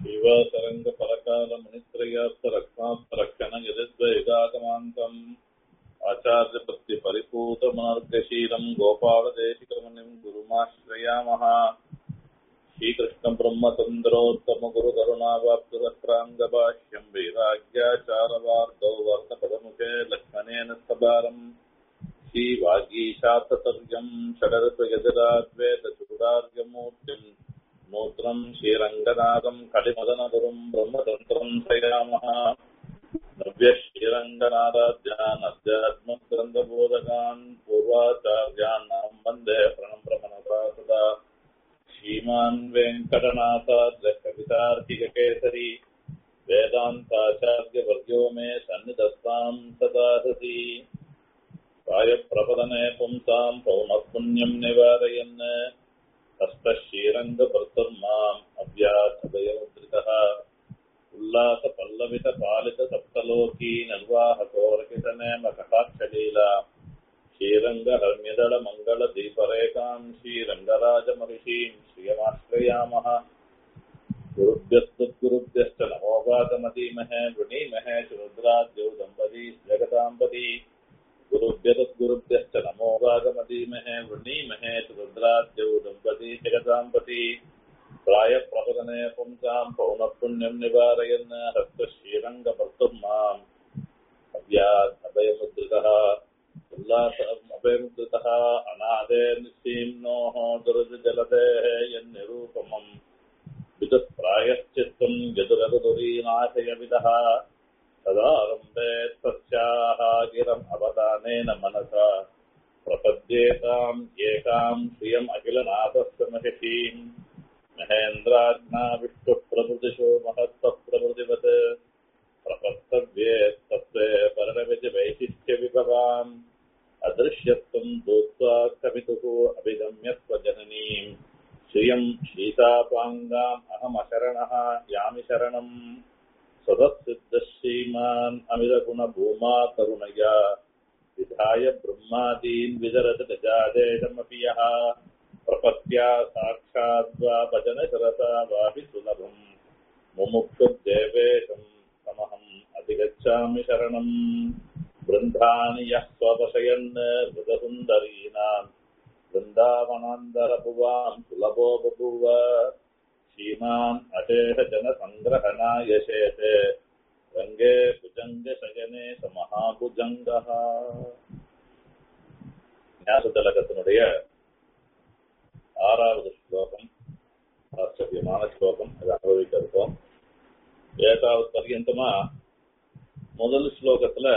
शिवतरङ्गपरकालमणित्रयास्तरक्षास्तरक्षणयदिद्वैदागमान्तम् आचार्यभक्तिपरिपूतमार्गशीलम् गोपालदेशिकमनिम् गुरुमाश्रयामः श्रीकृष्णब्रह्मचन्द्रोत्तमगुरुकरुणावाप्तुरत्राङ्गभाष्यम् वैराग्याचारवार्धौ वर्तपदमुखे लक्ष्मणेन स्तबारम् श्रीवागीशाततर्यम् षडर्पयजराद्वेदचूडार्यमूर्तिम् नूत्रम् श्रीरङ्गनाथम् कलिमदनगुरुम् ब्रह्मतन्त्रम् श्रयामः नव्यः श्रीरङ्गनाथाध्यान् अध्यात्मग्रन्थबोधकान् पूर्वाचार्यान् अहम् वन्दे प्रणम्रमनसा सदा श्रीमान् वेङ्कटनाथाद्य कवितार्किककेसरी वेदान्ताचार्यवर्यो मे सन्निधत्ताम् सदा सती प्रायप्रपदने पुंसाम् पौनःपुण्यम् निवारयन् हस्तश्रीरङ्गभर्तुर्माम् अव्यासदयोद्रितः उल्लासपल्लवितपालितसप्तलोकी निर्वाहकोरकितनेम कटाक्षलीला श्रीरङ्गहर्म्यदलमङ्गलदीपरेखाम् श्रीरङ्गराजमहिषीम् श्रियमाश्रयामः गुरुभ्यस्तुद्गुरुभ्यश्च नमो वादमधीमहे वृणीमहे रुद्राद्यौ दम्पती जगदाम्बती गुरुभ्यतद्गुरुभ्यश्च नमो वागमधीमहे वृणीमहे रुद्राद्यौ दम्पती जगदाम्बती प्रायप्रपदने पुंसाम् पौनःपुण्यम् निवारयन् हस्तश्रीरङ्गभर्तुम् माम् अव्यात् अभयमुद्रितः उल्लास अभयमुद्रितः अनादे निःसीम्नोः दुरजलदेः यन्निरूपमम् विदुःप्रायश्चित्तम् यदुरगुदुरीनाशयविदः तदारम्भे तस्याः गिरम् अवदानेन मनसा प्रपद्येताम् एकाम् श्रियम् अखिलनाथस्य महिषीम् महेन्द्राज्ञा विष्णुः प्रभृतिषु महत्तः प्रभृतिवत् प्रपस्तव्ये तत्त्वे वर्णविधिवैशिष्ट्यविभवाम् अदृश्यत्वम् भूत्वा कवितुः अभिगम्यत्वजननीम् श्रियम् शीतापाङ्गाम् अहमशरणः यामि शरणम् स्वतःसिद्धः श्रीमान् अमिरगुणभूमा करुणया विधाय ब्रह्मादीन् विदरत गजादेशमपि यः प्रपत्या साक्षाद्वा भजनशरता वापि सुलभम् मुमुक्षुर्देवेशम् समहम् अधिगच्छामि शरणम् बृन्दानि यः स्वपशयन् मृगसुन्दरीणाम् वृन्दावनान्तरभुवाम् सुलभो बभूव श्रीमान् अशेषजनसङ्ग्रहणाय शेते रङ्गे भुजङ्गशयने स महाभुजङ्गः ஞாசதலகத்தினுடைய ஆறாவது ஸ்லோகம் ஆச்சரியமான ஸ்லோகம் அதை அனுபவிக்க இருக்கோம் ஏதாவது பர்யந்தமா முதல் ஸ்லோகத்துல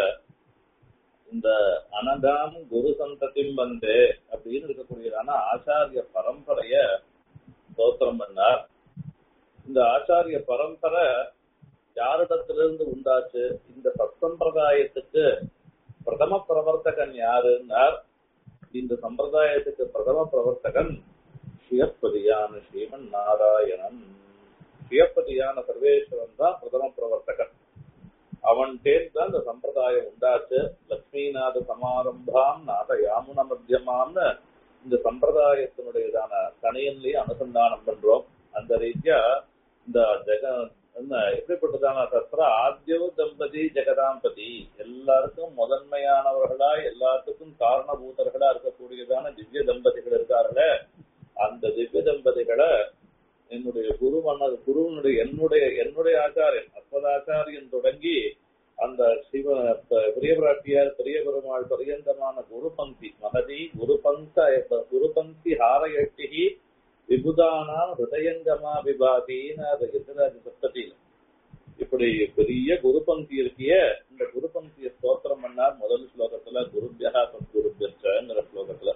இந்த அனகாம் குரு சந்ததிம் வந்தே அப்படின்னு இருக்கக்கூடியதான ஆச்சாரிய பரம்பரைய ஸ்தோத்திரம் பண்ணார் இந்த ஆச்சாரிய பரம்பரை யாரிடத்திலிருந்து உண்டாச்சு இந்த சத்சம்பிரதாயத்துக்கு பிரதம பிரவர்த்தகன் யாருன்னார் இந்த சம்பிரதாயத்துக்கு பிரதம பிரவர்த்தகன் ஸ்ரீயப்பதியான ஸ்ரீமன் நாராயணன் ஸ்ரீயப்பதியான சர்வேஸ்வரன் தான் பிரதம பிரவர்த்தகன் அவன் தான் இந்த சம்பிரதாயம் உண்டாச்சு லட்சுமிநாத சமாரம்பாம் நாத யாமுன மத்தியமாம்னு இந்த சம்பிரதாயத்தினுடையதான தனியன்லயே அனுசந்தானம் பண்றோம் அந்த ரீதியா இந்த ஜெக என்ன எப்படிப்பட்டதான சத்திர ஆத்தியவ தம்பதி ஜெகதாம்பதி எல்லாருக்கும் முதன்மையானவர்களா எல்லாத்துக்கும் காரணபூதர்களா இருக்கக்கூடியதான திவ்ய தம்பதிகள் இருக்கார்களே அந்த திவ்ய தம்பதிகளை என்னுடைய குரு மன்ன குருவனுடைய என்னுடைய என்னுடைய ஆச்சாரியன் அஸ்வதாச்சாரியன் தொடங்கி அந்த சிவ பெரிய பிராட்டியார் பெரிய பெருமாள் பரியந்தமான குரு பங்கி மகதி குரு பங்க குரு பங்கி ஹாரயட்டிகி விபுதானாம் ஹிருதயங்கமா விபாதின்னு அது எதிராஜ சப்தத்தில இப்படி பெரிய குரு பங்கி இருக்கிய இந்த குரு பங்கிய ஸ்தோத்திரம் பண்ணார் முதல் ஸ்லோகத்துல குருபியா குருபியங்கிற ஸ்லோகத்துல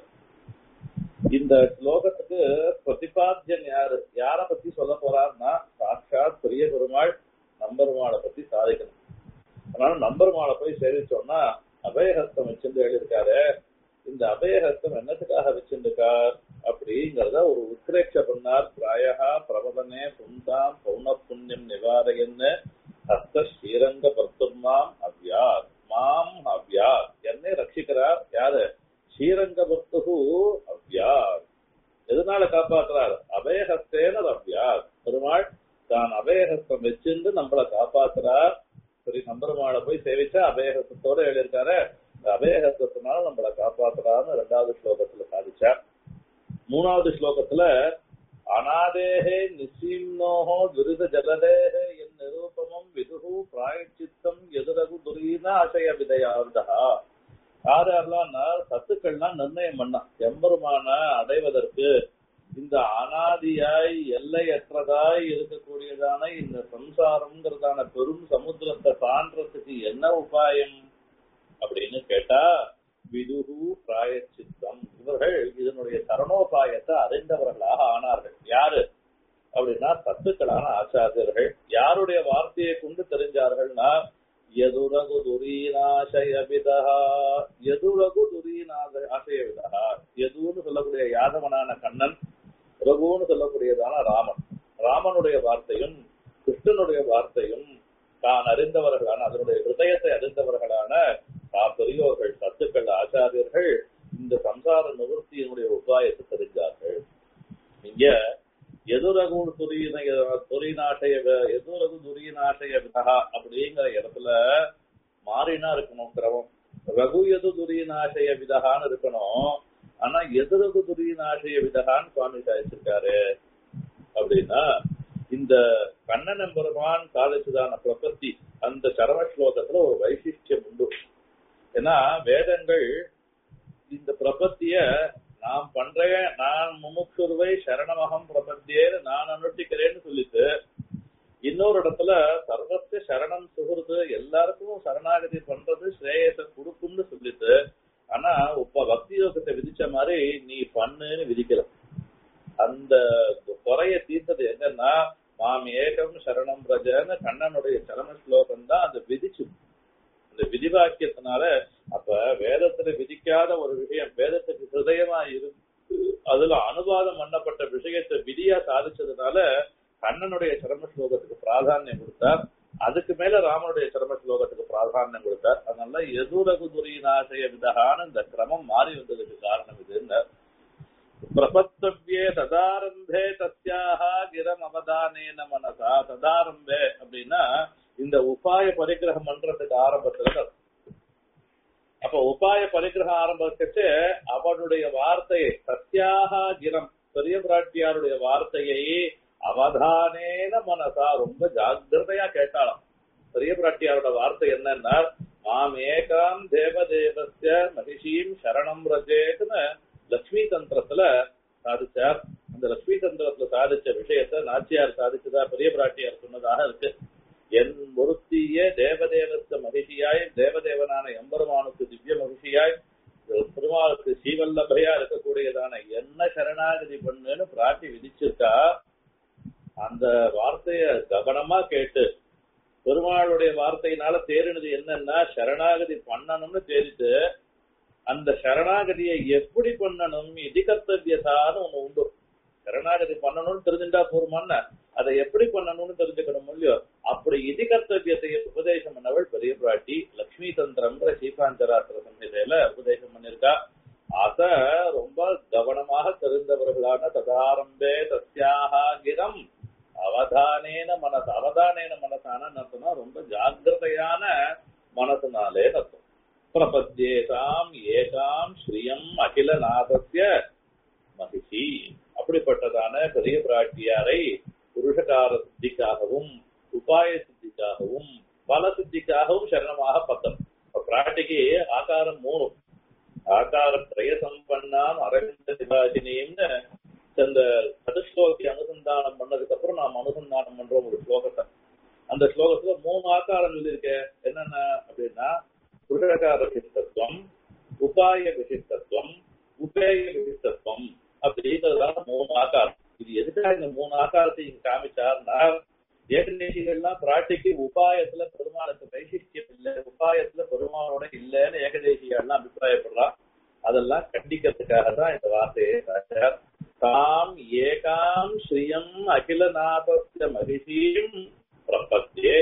இந்த ஸ்லோகத்துக்கு பிரதிபாத்தியன் யாரு யார பத்தி சொல்ல போறாருன்னா சாட்சாத் பெரிய பெருமாள் நம்பெருமாளை பத்தி சாதிக்கணும் அதனால நம்பெருமாளை போய் சேவிச்சோம்னா அபயஹஸ்தம் வச்சிருந்து எழுதியிருக்காரு இந்த அபயஹஸ்தம் என்னத்துக்காக வச்சிருக்கார் அப்படிங்கறத ஒரு உத்ரேட்ச பண்ணார் பிராயகா பிரபதனே புந்தாம் பௌன புண்ணியம் நிவாரையன்னு ஹஸ்த ஸ்ரீரங்க பர்த்துமாம் அவ்யாத் மாம் அவ்யாத் என்னை ரட்சிக்கிறார் யாரு ஸ்ரீரங்க பக்து அவ்யாத் எதனால காப்பாற்றுறார் அபயஹஸ்தேன அவ்யாத் பெருமாள் தான் அபயஹஸ்தம் வச்சிருந்து நம்மளை காப்பாத்துறார் சரி நம்பருமாளை போய் சேவிச்சா அபயஹஸ்தத்தோட எழுதியிருக்காரு இந்த அபயஹஸ்தத்தினால நம்மளை காப்பாத்துறான்னு ரெண்டாவது ஸ்லோகத்துல சாதிச்சார் மூணாவது ஸ்லோகத்துல அநாதேகே நிசீம்னோஹோ துரித ஜலதேகே என் நிரூபமம் விதுகு பிராயச்சித்தம் எதிரகு துரீன அசய விதையாவதா யார் யாரெல்லாம் சத்துக்கள்லாம் நிர்ணயம் பண்ணா எம்பெருமான அடைவதற்கு இந்த அனாதியாய் எல்லையற்றதாய் இருக்கக்கூடியதான இந்த சம்சாரம்ங்கிறதான பெரும் சமுத்திரத்தை தாண்டறதுக்கு என்ன உபாயம் அப்படின்னு கேட்டா விதுகு பிராயச்சித்தம் இவர்கள் இதனுடைய சரணோபாயத்தை அறிந்தவர்களாக ஆனார்கள் யாரு அப்படின்னா சத்துக்களான ஆச்சாரியர்கள் யாருடைய வார்த்தையை கொண்டு தெரிஞ்சார்கள்னா எதுரகு துரீனாசயவிதா எதுரகு துரீனாச ஆசயவிதா எதுன்னு சொல்லக்கூடிய யாதவனான கண்ணன் ரகுன்னு சொல்லக்கூடியதான ராமன் ராமனுடைய வார்த்தையும் கிருஷ்ணனுடைய வார்த்தையும் தான் அறிந்தவர்களான அதனுடைய ஹிருதயத்தை அறிந்தவர்களான பெரியோர்கள் சத்துக்கள் ஆச்சாரியர்கள் இந்த சம்சார நிவர்த்தியினுடைய உபாயத்தை தெரிஞ்சார்கள் இங்க எதுரகு துரியன துரியநாசய எதுரகு துரியநாசய விதா அப்படிங்கிற இடத்துல மாறினா இருக்கணும் கிரமம் ரகு எது துரியநாசய விதகான்னு இருக்கணும் ஆனா எதிரகு துரியநாசய விதகான்னு சுவாமி சாதிச்சிருக்காரு அப்படின்னா இந்த கண்ணன் பெருமான் சாதிச்சதான பிரபத்தி அந்த சரம ஸ்லோகத்துல ஒரு வைசிஷ்டியம் உண்டு ஏன்னா வேதங்கள் இந்த பிரபத்திய நான் பண்றேன் நான் முமுட்சுருவை சரணமகம் பிரபத்தியேன்னு நான் அனுஷ்டிக்கிறேன்னு சொல்லிட்டு இன்னொரு இடத்துல சர்வத்த சரணம் சுகுருது எல்லாருக்கும் சரணாகதி பண்றது ஸ்ரேயத்தை கொடுக்கும்னு சொல்லிட்டு ஆனா இப்ப பக்தி யோகத்தை விதிச்ச மாதிரி நீ பண்ணுன்னு விதிக்கல அந்த குறைய தீர்த்தது என்னன்னா மாம் ஏகம் சரணம் பிரஜன்னு கண்ணனுடைய சரண ஸ்லோகம் தான் அந்த விதிச்சு இந்த விதிவாக்கியத்தினால அப்ப வேதத்துல விதிக்காத ஒரு விஷயம் வேதத்துக்கு ஹிருதயமா இருக்கு அதுல அனுவாதம் பண்ணப்பட்ட விஷயத்தை விதியா சாதிச்சதுனால கண்ணனுடைய சரம ஸ்லோகத்துக்கு பிராதானியம் கொடுத்தார் அதுக்கு மேல ராமனுடைய சரம ஸ்லோகத்துக்கு பிராதானியம் கொடுத்தார் அதனால எதுரகு துரியநாசய விதகான இந்த கிரமம் மாறி வந்ததுக்கு காரணம் இதுன்னு பிரபத்தவ்யே ததாரம்பே தஸ்யாக கிரம் அவதானேன மனசா ததாரம்பே அப்படின்னா இந்த உபாய பரிகிரகம் பண்றதுக்கு ஆரம்பத்துல அப்ப உபாய பரிகிரகம் ஆரம்பிச்சு அவனுடைய வார்த்தையை சத்தியாக கிரம் பெரிய பிராட்டியாருடைய வார்த்தையை அவதானேன மனசா ரொம்ப ஜாகிரதையா கேட்டாலாம் பெரிய பிராட்டியாரோட வார்த்தை என்னன்னா மாம் ஏகாம் தேவதேவஸ்ய மகிஷீம் சரணம் ரஜேத்னு லட்சுமி தந்திரத்துல சாதிச்சார் அந்த லட்சுமி தந்திரத்துல சாதிச்ச விஷயத்த நாச்சியார் சாதிச்சதா பெரிய பிராட்டியார் சொன்னதாக இருக்கு என் ஒருத்திய தேவதேவஸ்த மகிழ்ச்சியாய் தேவதேவனான எம்பெருமானுக்கு திவ்ய மகிழ்ச்சியாய் பெருமாளுக்கு சீவல்லபையா இருக்கக்கூடியதான என்ன சரணாகதி பண்ணுன்னு பிராட்டி விதிச்சிருக்கா அந்த வார்த்தைய கவனமா கேட்டு பெருமாளுடைய வார்த்தையினால தேறினது என்னன்னா சரணாகதி பண்ணணும்னு தெரிஞ்சு அந்த சரணாகதியை எப்படி பண்ணணும் இது கர்த்தவியதான்னு ஒண்ணு உண்டு சரணாகதி பண்ணணும்னு தெரிஞ்சுட்டா போருமான்னு அதை எப்படி பண்ணணும்னு தெரிஞ்சுக்கணும் இல்லையோ அப்படி இதி கர்த்தவியத்தை உபதேசம் பண்ணவள் பெரிய பிராட்டி லட்சுமி தந்திரம்ன்ற சீகாந்தராத்திர சம்ஹிதையில உபதேசம் பண்ணிருக்கா அத ரொம்ப கவனமாக தெரிந்தவர்களான ததாரம்பே தஸ்யாக கிரம் அவதானேன மனசு அவதானேன மனசான அர்த்தம்னா ரொம்ப ஜாகிரதையான மனசுனாலே அர்த்தம் பிரபத்யேசாம் ஏகாம் ஸ்ரீயம் அகிலநாதஸ்ய மகிஷி அப்படிப்பட்டதான பெரிய பிராட்டியாரை புருஷகார சித்திக்காகவும் உபாய சித்திக்காகவும் பல சித்திக்காகவும் சரணமாக பத்தம் பிராட்டிக்கு ஆகாரம் மூணு ஆகார திரய சம்பன்னாம் அரவிந்த சிவாஜினின்னு இந்த சதுஸ்லோகத்தை அனுசந்தானம் பண்ணதுக்கு அப்புறம் நாம் அனுசந்தானம் பண்றோம் ஒரு ஸ்லோகத்தை அந்த ஸ்லோகத்துல மூணு ஆக்காரம் சொல்லியிருக்க என்னென்ன அப்படின்னா புருஷகார விசிஷ்டத்துவம் உபாய விசிஷ்டத்துவம் உபேய விசிஷ்டத்துவம் அப்படிங்கிறதான மூணு ஆக்காரம் இது எதுக்காக இந்த மூணு ஆக்காரத்தை இங்க காமிச்சார்னா ஏகதேசிகள்லாம் பிராட்டிக்கு உபாயத்துல பெருமாளுக்கு வைசிஷ்டியம் இல்ல உபாயத்துல பெருமாளோட இல்லைன்னு ஏகதேசிகள்லாம் அபிப்பிராயப்படுறான் அதெல்லாம் கண்டிக்கிறதுக்காக தான் இந்த வார்த்தையை காட்டார் தாம் ஏகாம் ஸ்ரீயம் அகிலநாதஸ்ய மகிஷீம் பிரபத்தியே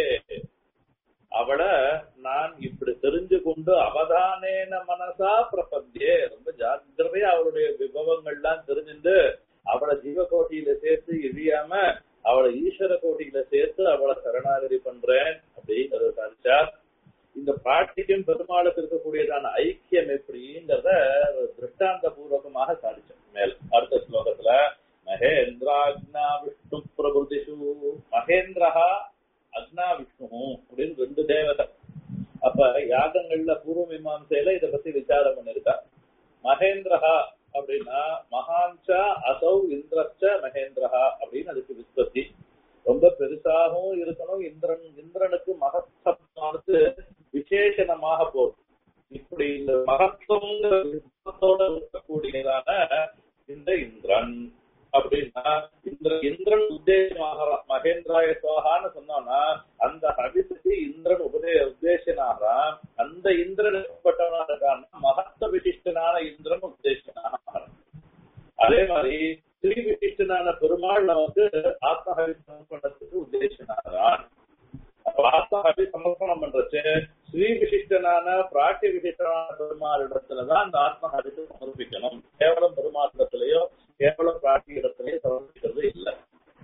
அவளை நான் இப்படி தெரிஞ்சு கொண்டு அவதானேன மனசா பிரபத்தியே ரொம்ப ஜாக்கிரதையா அவளுடைய விபவங்கள்லாம் தெரிஞ்சுட்டு அவளை ஜீவகோட்டியில சேர்த்து இழியாம அவளை ஈஸ்வர கோட்டியில சேர்த்து அவளை சரணாகதி பண்றேன் அப்படிங்கறத சாதிச்சார் இந்த பிராட்டிக்கும் பெருமாளுக்கு இருக்கக்கூடியதான ஐக்கியம் எப்படிங்கிறத திருஷ்டாந்த பூர்வகமாக சாதிச்சோம் மேல் அடுத்த ஸ்லோகத்துல மகேந்திராக்னா விஷ்ணு பிரபுதிஷு மகேந்திரஹா அக்னா விஷ்ணு அப்படின்னு ரெண்டு தேவதை அப்ப யாகங்கள்ல பூர்வ மீமாசையில இத பத்தி விசாரம் பண்ணிருக்கா மகேந்திரஹா அப்படின்னா மகான்சா அசௌ இந்திரச்ச மகேந்திரஹா அப்படின்னு அதுக்கு விஸ்வத்தி ரொம்ப பெருசாகவும் இருக்கணும் இந்திரன் இந்திரனுக்கு மகத்தமானது விசேஷணமாக போகும் இப்படி இந்த மகத்துவங்கிற விஸ்வத்தோட இருக்கக்கூடியதான இந்த இந்திரன் அப்படின்னா இந்திர இந்திரன் உத்தேசமாக மகேந்திராய சுவாகான்னு சொன்னோம்னா அந்த ஹபிசுக்கு இந்திரன் உபதே உத்தேசனாகிறான் அந்த இந்திரன் எப்பட்டவனா இருக்கான்னா மகத்த விசிஷ்டனான இந்திரன் உத்தேசனாக அதே மாதிரி ஸ்ரீ விசிஷ்டனான பெருமாள் நமக்கு ஆத்மஹவி சமர்ப்பணத்துக்கு உத்தேசனாகிறான் அப்ப ஆத்மஹவி சமர்ப்பணம் பண்றச்சு ஸ்ரீ விசிஷ்டனான பிராட்டிய விசிஷ்டனான பெருமாள் இடத்துலதான் அந்த ஆத்மஹவிக்கு சமர்ப்பிக்கணும் கேவலம் பெருமாள் இடத்துலயோ கேவலம் பிராட்டி இடத்துலயோ சமர்ப்பிக்கிறது இல்லை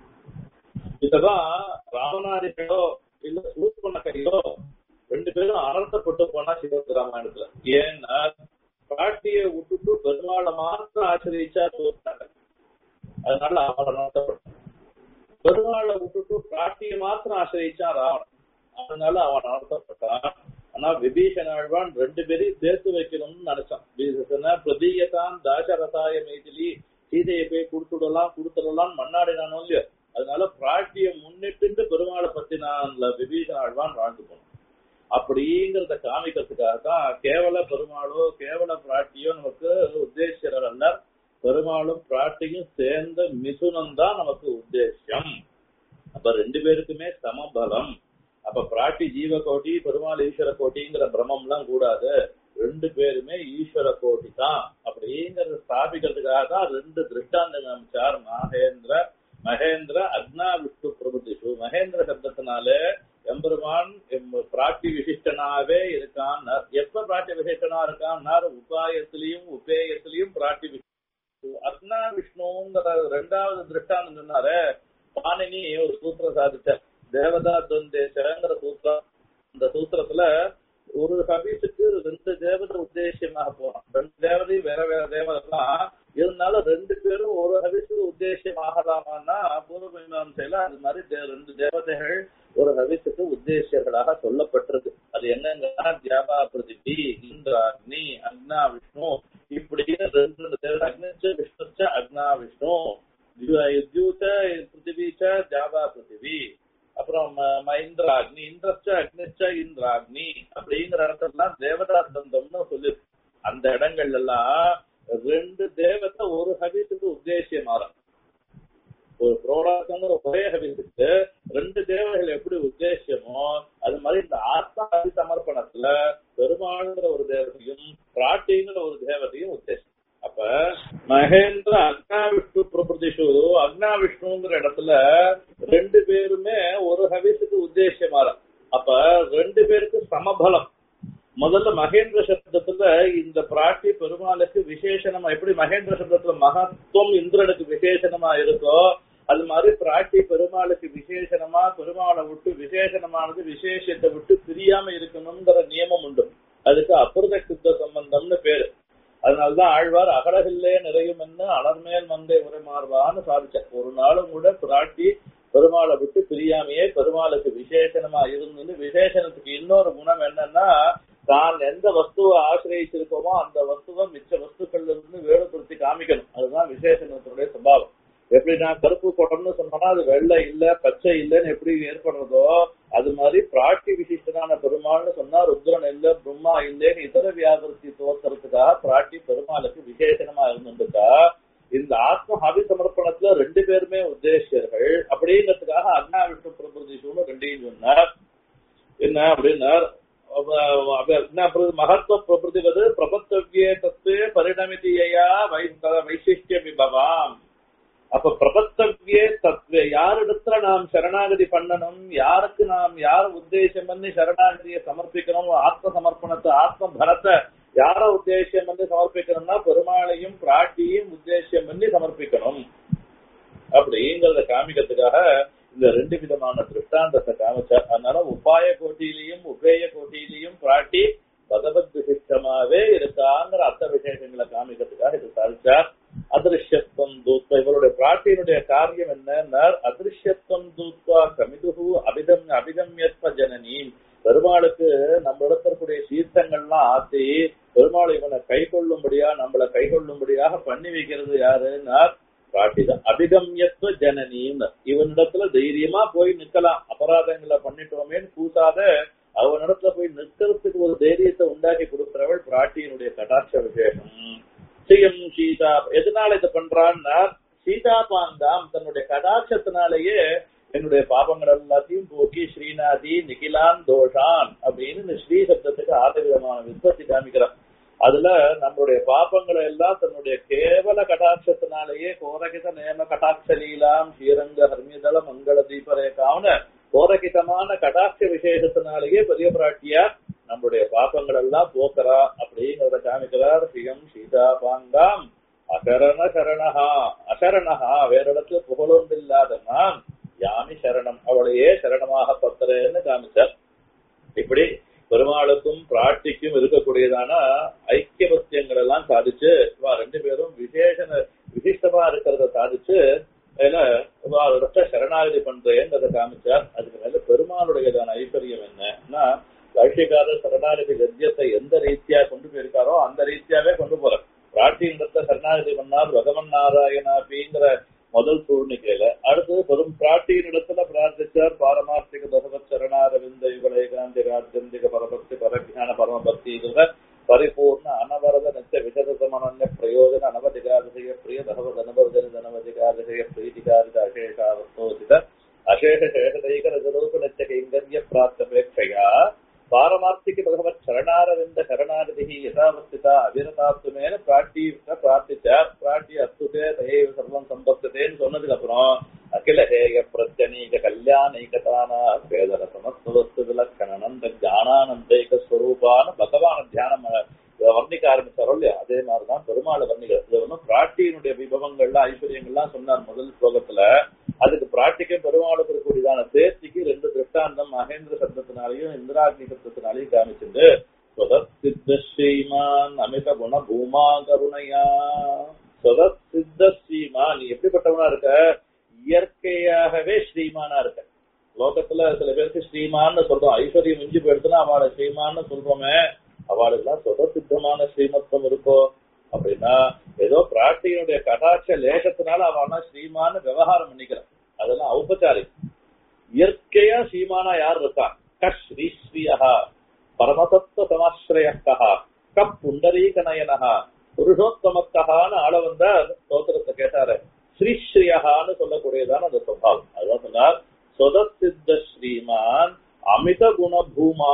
இததான் ராமநாதிகளோ இல்ல சூப்பன கையோ ரெண்டு பேரும் அனர்த்தப்பட்டு போனா சிவத்து ராமாயணத்துல ஏன்னா பிராட்டியை விட்டுட்டு பெருமாளை மாத்திரம் ஆசிரியச்சா தோற்றாங்க அதனால அவன் அனர்த்தப்பட்டான் பெருமாளை விட்டுட்டு பிராட்டியை மாத்திரம் ஆசிரியச்சா ராவணன் அதனால அவன் அனர்த்தப்பட்டான் ஆனா விபீஷன் ஆழ்வான் ரெண்டு பேரையும் சேர்த்து வைக்கணும்னு நினைச்சான் பிரதீயதான் தாசரதாய மைதிலி சீதையை போய் கொடுத்துடலாம் கொடுத்துடலாம் மண்ணாடினானோ இல்லையோ அதனால பிராட்டியை முன்னிட்டு பெருமாளை பத்தி நான் விபீஷன் ஆழ்வான் வாழ்ந்து போனோம் அப்படிங்கறத காமிக்கிறதுக்காக தான் கேவல பெருமாளோ கேவல பிராட்டியோ நமக்கு உத்தேசியர் அல்ல பெருமாளும் பிராட்டியும் சேர்ந்த மிதுனம் தான் நமக்கு உத்தேசியம் அப்ப ரெண்டு பேருக்குமே சமபலம் அப்ப பிராட்டி ஜீவ கோட்டி பெருமாள் ஈஸ்வர கோட்டிங்கிற பிரமம் எல்லாம் கூடாது ரெண்டு பேருமே ஈஸ்வர கோட்டி தான் அப்படிங்கறத ஸ்தாபிக்கிறதுக்காக தான் ரெண்டு திருஷ்டாந்தங்க அமைச்சார் மகேந்திர மகேந்திர அக்னா விஷ்ணு பிரபுதிஷு மகேந்திர சப்தத்தினால எம்பெருமான் பிராட்டி விசிஷ்டனாவே இருக்கான் எப்ப பிராட்டி விசிஷ்டனா இருக்கான் உபாயத்திலையும் உபேயத்திலையும் பிராட்டி அக்னா விஷ்ணுங்கிற ரெண்டாவது திருஷ்டாந்தம் சொன்னாரு பாணினி ஒரு சூத்திரம் சாதிச்சார் தேவதா துவந்தேசங்கிற சூத்திரம் இந்த சூத்திரத்துல ஒரு ஹபீஸுக்கு ரெண்டு தேவதை உத்தேசியமாக போறோம் ரெண்டு தேவதையும் வேற வேற தேவதை தான் இருந்தாலும் ரெண்டு பேரும் ஒரு ஹவிஸுக்கு உத்தேசியம் ஆகலாமான்னா பூர்வ மீமாசையில அது மாதிரி ரெண்டு தேவதைகள் ஒரு ஹவிஸுக்கு உத்தேசியர்களாக சொல்லப்பட்டிருக்கு அது என்னங்கன்னா தியாபா பிரதிபி இந்திராக்னி அக்னா விஷ்ணு இப்படி ரெண்டு தேவதை அக்னிச்ச விஷ்ணுச்ச அக்னா விஷ்ணு யுத்த பிருத்திவிச்ச ஜாபா பிருத்திவி அப்புறம் இந்திராக்னி இந்திரச்ச அக்னிச்ச இந்திராக்னி அப்படிங்கிற இடத்துலாம் தேவதா தந்தம்னு சொல்லி அந்த இடங்கள்ல எல்லாம் ரெண்டு தேவத்தை ஒரு ஹபீஸுக்கு உத்தேசியம் மாறும் ஒரு புரோடாசங்கிற ஒரே ஹபீஸுக்கு ரெண்டு தேவதைகள் எப்படி உத்தேசியமோ அது மாதிரி இந்த ஆத்மா ஹபி சமர்ப்பணத்துல பெருமாளுங்கிற ஒரு தேவதையும் பிராட்டிங்கிற ஒரு தேவதையும் உத்தேசம் அப்ப மகேந்திர அக்னா விஷ்ணு பிரபுதிஷு அக்னா விஷ்ணுங்கிற இடத்துல ரெண்டு பேருமே ஒரு ஹவிஸுக்கு உத்தேசியமாற அப்ப ரெண்டு பேருக்கு சமபலம் முதல்ல மகேந்திர சப்தத்துல இந்த பிராட்டி பெருமாளுக்கு விசேஷனமா எப்படி மகேந்திர சப்தத்துல மகத்துவம் இந்திரனுக்கு விசேஷனமா இருக்கோ அது மாதிரி பிராட்டி பெருமாளுக்கு விசேஷனமா பெருமாளை விட்டு விசேஷனமானது விசேஷத்தை விட்டு பிரியாம இருக்கணுங்கிற நியமம் உண்டு அதுக்கு அபிரத சித்த சம்பந்தம்னு பேரு அதனாலதான் ஆழ்வார் அகலகில்லே நிறையும் என்ன அலர்மேல் மந்தை உரைமாறுவான்னு சாதிச்சார் ஒரு நாளும் கூட பிராட்டி பெருமாளை விட்டு பிரியாமையே பெருமாளுக்கு விசேஷனமா இருந்தது விசேஷனத்துக்கு இன்னொரு குணம் என்னன்னா தான் எந்த வஸ்துவை ஆசிரியச்சிருக்கோமோ அந்த வஸ்துவை மிச்ச வஸ்துக்கள்ல இருந்து வேறுபடுத்தி காமிக்கணும் அதுதான் விசேஷனத்தினுடைய சுபாவம் எப்படி நான் கருப்பு குடம்னு சொன்னோம்னா அது வெள்ளை இல்ல பச்சை இல்லைன்னு எப்படி ஏற்படுறதோ அது மாதிரி பிராட்டி விசிஷ்டனான பெருமாள்னு சொன்னா ருத்ரன் இல்ல பிரம்மா இல்லைன்னு இதர வியாபரத்தி தோத்துறதுக்காக பிராட்டி பெருமாளுக்கு விசேஷனமா இருந்துட்டா இந்த ஆத்ம ஹவி சமர்ப்பணத்துல ரெண்டு பேருமே உத்தேசியர்கள் அப்படிங்கிறதுக்காக அண்ணா விஷ்ணு பிரபுதிஷுன்னு ரெண்டையும் சொன்னார் என்ன அப்படின்னார் மகத்துவ பிரபுதிவது பிரபத்தவிய தத்துவ பரிணமிதியா வைசிஷ்டிய விபவாம் அப்ப பிரபத்தவிய தத்துவ யாரிடத்துல நாம் சரணாகதி பண்ணணும் யாருக்கு நாம் யார் உத்தேசம் பண்ணி சரணாகதியை சமர்ப்பிக்கணும் ஆத்ம சமர்ப்பணத்தை ஆத்ம பலத்தை யார உத்தேசம் பண்ணி சமர்ப்பிக்கணும்னா பெருமாளையும் பிராட்டியும் உத்தேசம் பண்ணி சமர்ப்பிக்கணும் அப்படிங்கறத காமிக்கிறதுக்காக இந்த ரெண்டு விதமான திருஷ்டாந்தத்தை காமிச்சார் அதனால உபாய கோட்டியிலையும் உபேய கோட்டியிலையும் பிராட்டி பகவத் விசிஷ்டமாவே இருக்காங்கிற அர்த்த விசேஷங்களை காமிக்கிறதுக்காக இது சாதிச்சார் அதிருஷ்யத்துவம் தூத்வா இவருடைய பிராட்டியினுடைய காரியம் என்ன அதிருஷ்யத்துவம் தூத்வா கமிதுகு அபிதம் அபிதம்யத்வ ஜனனி பெருமாளுக்கு நம்ம இடத்திற்குரிய சீர்த்தங்கள்லாம் ஆத்தி பெருமாள் இவனை கை கொள்ளும்படியா நம்மளை கை கொள்ளும்படியாக பண்ணி வைக்கிறது யாருன்னா பிராட்டிதான் அபிகம்யத்துவ ஜனனின்னு இவனிடத்துல தைரியமா போய் நிக்கலாம் அபராதங்களை பண்ணிட்டோமேன்னு கூசாத அவனிடத்துல போய் நிற்கிறதுக்கு ஒரு தைரியத்தை உண்டாக்கி கொடுக்கிறவள் பிராட்டியினுடைய கடாட்ச விசேஷம் ஸ்ரீயம் சீதா எதனால இதை பண்றான்னா சீதா பாந்தாம் தன்னுடைய கடாட்சத்தினாலேயே என்னுடைய பாபங்கள் எல்லாத்தையும் போக்கி ஸ்ரீநாதி நிகிலான் தோஷான் அப்படின்னு இந்த ஸ்ரீ சப்தத்துக்கு ஆறு விதமான விற்பத்தி காமிக்கிறான் அதுல நம்மளுடைய பாப்பங்களை எல்லாம் தன்னுடைய கேவல கடாட்சத்தினாலேயே கோரகித நேம கடாட்ச லீலாம் ஸ்ரீரங்க ஹர்மிதள மங்கள தீபரேகாவுன கோரகிதமான கடாட்ச விசேஷத்தினாலேயே பெரிய பிராட்டியா நம்மளுடைய பாப்பங்கள் எல்லாம் போக்குறா அப்படிங்கிறத காமிக்கிறார் ஸ்ரீயம் சீதா பாங்காம் அசரண சரணஹா அசரணஹா வேற இடத்துல புகழொன்றில்லாத நான் யாமி சரணம் அவளையே சரணமாக பத்திரன்னு காமிச்சார் இப்படி பெருமாளுக்கும் பிராட்டிக்கும் இருக்கக்கூடியதான ஐக்கியபத்தியங்கள் எல்லாம் சாதிச்சு இவா ரெண்டு பேரும் விசேஷ விசிஷ்டமா இருக்கிறத சாதிச்சு அதுல இவாரோட சரணாகதி பண்றேன்றதை காமிச்சார் அதுக்கு மேல பெருமாளுடையதான ஐஸ்வர்யம் என்னன்னா கௌஷிகாரர் சரணாகதி கத்தியத்தை எந்த ரீதியா கொண்டு போயிருக்காரோ அந்த ரீதியாவே கொண்டு போறார் பிராட்டியிடத்தை சரணாகதி பண்ணார் பகவன் நாராயணாபிங்கிற முதல் சூழ்நிலையில அடுத்தது பெரும் பிராட்டியினிடத்துல பிரார்த்திச்சார் பாரமார்த்திக பகவத் சரணாரவிந்த யுகலை காந்தி ராஜந்திக பரபக்தி பரஜான பரமபக்தி இதுல பரிபூர்ண அனவரத நித்திய விசதசமனன்ய பிரயோஜன அனவதிகாதிசய பிரிய பகவத் அனுபவஜன தனவதிகாதிசய பிரீதிகாரித அசேஷாவஸ்தோசித அசேஷ சேஷதைக ரஜரூப நித்திய கைங்கரிய பிராப்தபேட்சையா பாரமார்த்திக பகவத் சரணாரவிந்த சரணாகதி யதாவஸ்திதா அபிரதாத்துமேன பிராட்டி பிரார்த்திச்சார் பிராட்டி அஸ்துதே தயே சர்வம் சம்பத்ததேன்னு சொன்னதுக்கு அப்புறம் அகில ஹேய பிரத்யனீக கல்யாணைகதானா வேதர சமஸ்தவஸ்து விலக்கணந்த ஞானானந்தைக ஸ்வரூபான பகவான தியானம் வர்ணிக்க ஆரம்பிச்சாரோ இல்லையா அதே மாதிரிதான் பெருமாளை வர்ணிக்கிறது இது வந்து பிராட்டியினுடைய விபவங்கள்லாம் ஐஸ்வர்யங்கள்லாம் சொன்னார் முதல் ஸ்லோகத்துல அதுக்கு பிராட்டிக்கும் பெருமாளுக்கு இருக்கக்கூடியதான சேர்த்திக்கு ரெண்டு திருஷ்டாந்தம் மகேந்திர சப்தத்தினாலையும் இந்திராக்னி சப்தத்தினாலையும் காமிச்சிட்டு சித்த ஸ்ரீமான் அமித குண பூமா கருணையா சொதத் சித்த ஸ்ரீமான் நீ எப்படிப்பட்டவனா இருக்க இயற்கையாகவே ஸ்ரீமானா இருக்க லோகத்துல சில பேருக்கு ஸ்ரீமான்னு சொல்றோம் ஐஸ்வர்யம் மிஞ்சி போயிடுச்சுன்னா அவளை ஸ்ரீமான்னு சொல்றோமே அவளுக்கெல்லாம் சொத சித்தமான ஸ்ரீமத்தம் இருக்கோ அப்படின்னா ஏதோ பிராட்டியினுடைய கடாட்ச லேசத்தினால அவனா ஸ்ரீமான்னு விவகாரம் பண்ணிக்கிறான் அதெல்லாம் ஔபச்சாரிக் இயற்கையா ஸ்ரீமானா யார் இருக்கா க ஸ்ரீ ஸ்ரீயா பரமதத்துவ சமாஸ்ரயக்கா க புண்டரீக நயனஹா புருஷோத்தமத்தகான்னு ஆள வந்தார் ஸ்தோத்திரத்தை கேட்டாரு ஸ்ரீஸ்ரீயகான்னு சொல்லக்கூடியதான அந்த சுவாவம் அதுதான் சொன்னார் சொதசித்த ஸ்ரீமான் அமித குணபூமா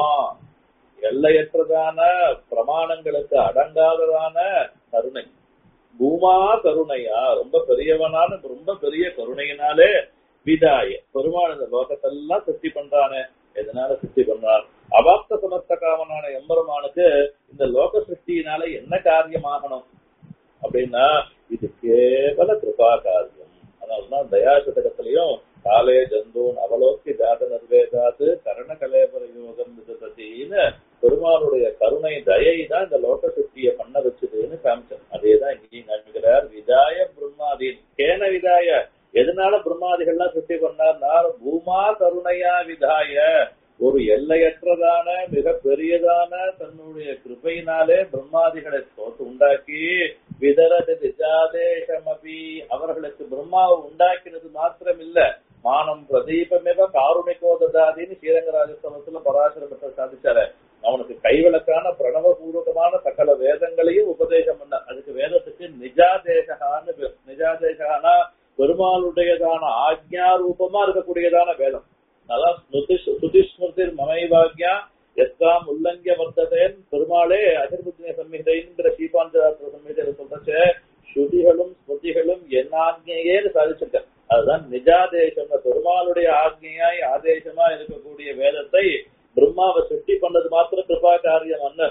எல்லையற்றதான பிரமாணங்களுக்கு அடங்காததான கருணை பூமா கருணையா ரொம்ப பெரியவனான ரொம்ப பெரிய கருணையினாலே விதாய பெருமாள் இந்த லோகத்தெல்லாம் சிருஷ்டி பண்றானே எதனால சிருஷ்டி பண்றான் அவாப்த சமஸ்த காமனான எம்பெருமானுக்கு இந்த லோக சிருஷ்டியினால என்ன காரியமாகணும் அப்படின்னா இது கேவல கிருபா காரியம் அதனாலதான் தயாசதகத்திலையும் காலே ஜந்தூன் அவலோக்கி ஜாத நிர்வேதாது கரண கலேபர யோகம் விதத்தின்னு பெருமாளுடைய கருணை தயை தான் இந்த லோக சுத்திய பண்ண வச்சதுன்னு காமிச்சார் அதேதான் இங்கேயும் காமிக்கிறார் விதாய பிரம்மாதீன் கேன விதாய எதனால பிரம்மாதிகள்லாம் சுத்தி பண்ணார்னா பூமா கருணையா விதாய ஒரு எல்லையற்றதான மிக பெரியதான தன்னுடைய கிருப்பையினாலே பிரம்மாதிகளை தோத்து உண்டாக்கி விதரது திஜாதேசமபி அவர்களுக்கு பிரம்மாவை உண்டாக்கினது மாத்திரம் இல்ல மானம் பிரதீபமேவ காருணிக்கோ ததாதின்னு ஸ்ரீரங்கராஜஸ்தவத்துல பராசர பட்டர் சாதிச்சாரு அவனுக்கு கைவிளக்கான பிரணவ பூர்வகமான சகல வேதங்களையும் உபதேசம் பண்ண அதுக்கு வேதத்துக்கு நிஜாதேசகான்னு பேர் நிஜாதேசகானா பெருமாளுடையதான ஆக்ஞா ரூபமா இருக்கக்கூடியதான வேதம் அதான் சுதிஸ்மிருதி மமைவாக்யா எத்தாம் உல்லங்கிய வர்த்ததேன் பெருமாளே அதிர்புத்தின சம்ஹிதைங்கிற ஸ்ரீபாஞ்சராத்திர சம்ஹிதையில சொல்றச்ச ஸ்ருதிகளும் ஸ்மிருதிகளும் என் ஆக்ஞையேன்னு சாதிச்சிருக்க அதுதான் நிஜாதேசம் பெருமாளுடைய ஆக்ஞையாய் ஆதேசமா இருக்கக்கூடிய வேதத்தை பிரம்மாவை சுட்டி பண்ணது மாத்திரம் கிருபா காரியம் அல்ல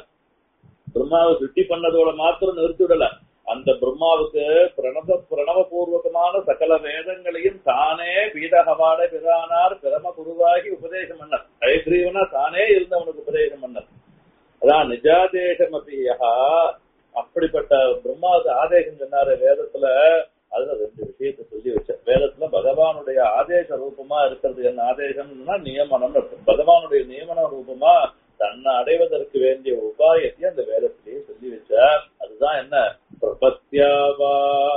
பிரம்மாவை சுட்டி பண்ணதோட மாத்திரம் நிறுத்தி விடல அந்த பிரம்மாவுக்கு பிரணவ பிரணவ பூர்வகமான முதலான சகல வேதங்களையும் தானே பீதகவாட பிரானார் பிரம குருவாகி உபதேசம் பண்ணார் ஐக்ரீவனா தானே இருந்து அவனுக்கு உபதேசம் பண்ணார் அதான் நிஜாதேசம் அப்படியா அப்படிப்பட்ட பிரம்மாவுக்கு ஆதேசம் சொன்னாரு வேதத்துல அதுல ரெண்டு விஷயத்தை சொல்லி வச்ச வேதத்துல பகவானுடைய ஆதேச ரூபமா இருக்கிறது என்ன ஆதேசம்னா நியமனம் பகவானுடைய நியமன ரூபமா தன்னை அடைவதற்கு வேண்டிய உபாயத்தை அந்த வேதத்திலேயே சொல்லி வச்சார் அதுதான் என்ன பிரபத்யாவா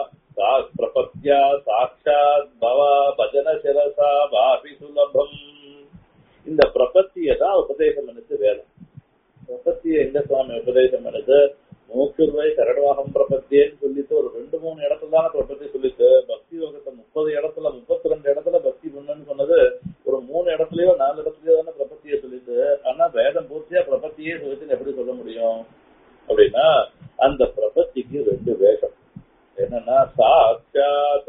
பிரபத்யா சாட்சாத் பவா பஜன சிரசா வாபி சுலபம் இந்த பிரபத்தியை தான் உபதேசம் பண்ணுது வேதம் பிரபத்தியை எங்க சுவாமி உபதேசம் பண்ணுது மூக்குருவை சரடவாகம் பிரபத்தியன்னு சொல்லிட்டு ஒரு ரெண்டு மூணு இடத்துல தானே பிரபத்தி சொல்லிட்டு பக்தி யோகத்தை முப்பது இடத்துல முப்பத்தி ரெண்டு இடத்துல பக்தி பண்ணுன்னு சொன்னது ஒரு மூணு இடத்துலயோ நாலு இடத்துலயோ தானே பிரபத்தியை சொல்லிட்டு ஆனா வேதம் பூர்த்தியா பிரபத்தியே சொல்லிட்டு எப்படி சொல்ல முடியும் அப்படின்னா அந்த பிரபத்திக்கு ரெண்டு வேஷம் என்னன்னா சாட்சாத்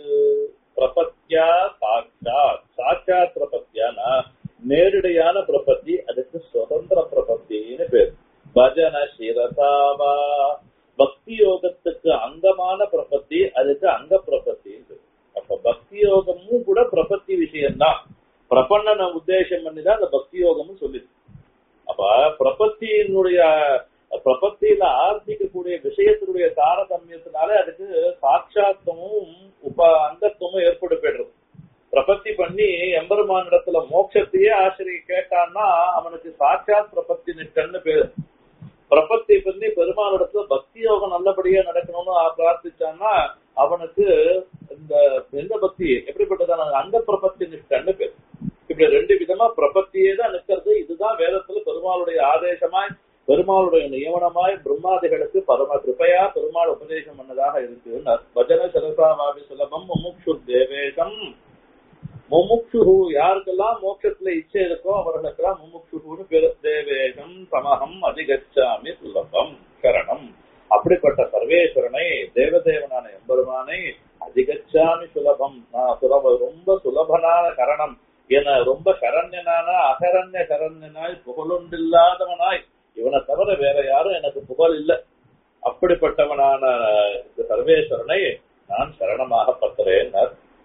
பிரபத்தியா சாட்சாத் சாட்சாத் பிரபத்தியானா நேரடியான பிரபத்தி அதுக்கு சுதந்திர பிரபத்தின்னு பேர் பஜன சிரசாவா பக்தி யோகத்துக்கு அங்கமான பிரபத்தி அதுக்கு அங்க பிரபத்தின்னு அப்ப பக்தி யோகமும் கூட பிரபத்தி விஷயம்தான் பிரபண்ணனை உத்தேசம் பண்ணிதான் அந்த பக்தி யோகமும் சொல்லிது அப்ப பிரபத்தியினுடைய பிரபத்தியில ஆர்த்திக்கக்கூடிய விஷயத்தினுடைய தாரதமியத்தினால அதுக்கு சாட்சாத்தமும் உப அங்கத்துவமும் ஏற்பட்டு போயிடுறது பிரபத்தி பண்ணி எம்பெருமான் இடத்துல மோட்சத்தையே ஆசிரியை கேட்டான்னா அவனுக்கு சாட்சாத் பிரபத்தி நிஷ்டன்னு பேரு பிரபத்தி பண்ணி பெருமாள் இடத்துல பக்தி யோகம் நல்லபடியா நடக்கணும்னு பிரார்த்திச்சான்னா அவனுக்கு இந்த எந்த பக்தி எப்படிப்பட்டதான அங்க பிரபத்தி நிஷ்டன்னு பேர் இப்படி ரெண்டு விதமா பிரபத்தியே தான் நிற்கிறது இதுதான் வேதத்துல பெருமாளுடைய ஆதேசமாய் பெருமாளுடைய நியமனமாய் பிரம்மாதிகளுக்கு பரம கிருப்பையா பெருமாள் உபதேசம் பண்ணதாக இருக்கு பஜன சரசாவாபி சுலபம் முமுக்ஷு தேவேசம் முமுக்ஷு யாருக்கெல்லாம் மோட்சத்துல இச்சை இருக்கோ அவர்களுக்கெல்லாம் முமுக்ஷுன்னு பேரு தேவேகம் சமகம் அதிகச்சாமி சுலபம் சரணம் அப்படிப்பட்ட சர்வேஸ்வரனை தேவதேவனான எம்பெருமானை அதிகச்சாமி சுலபம் நான் சுலப ரொம்ப சுலபனான கரணம் என ரொம்ப சரண்யனான அகரண்ய சரண்யனாய் புகழுண்டில்லாதவனாய் இவனை தவிர வேற யாரும் எனக்கு புகழ் இல்லை அப்படிப்பட்டவனான இந்த சர்வேஸ்வரனை நான் சரணமாக பத்துறேன்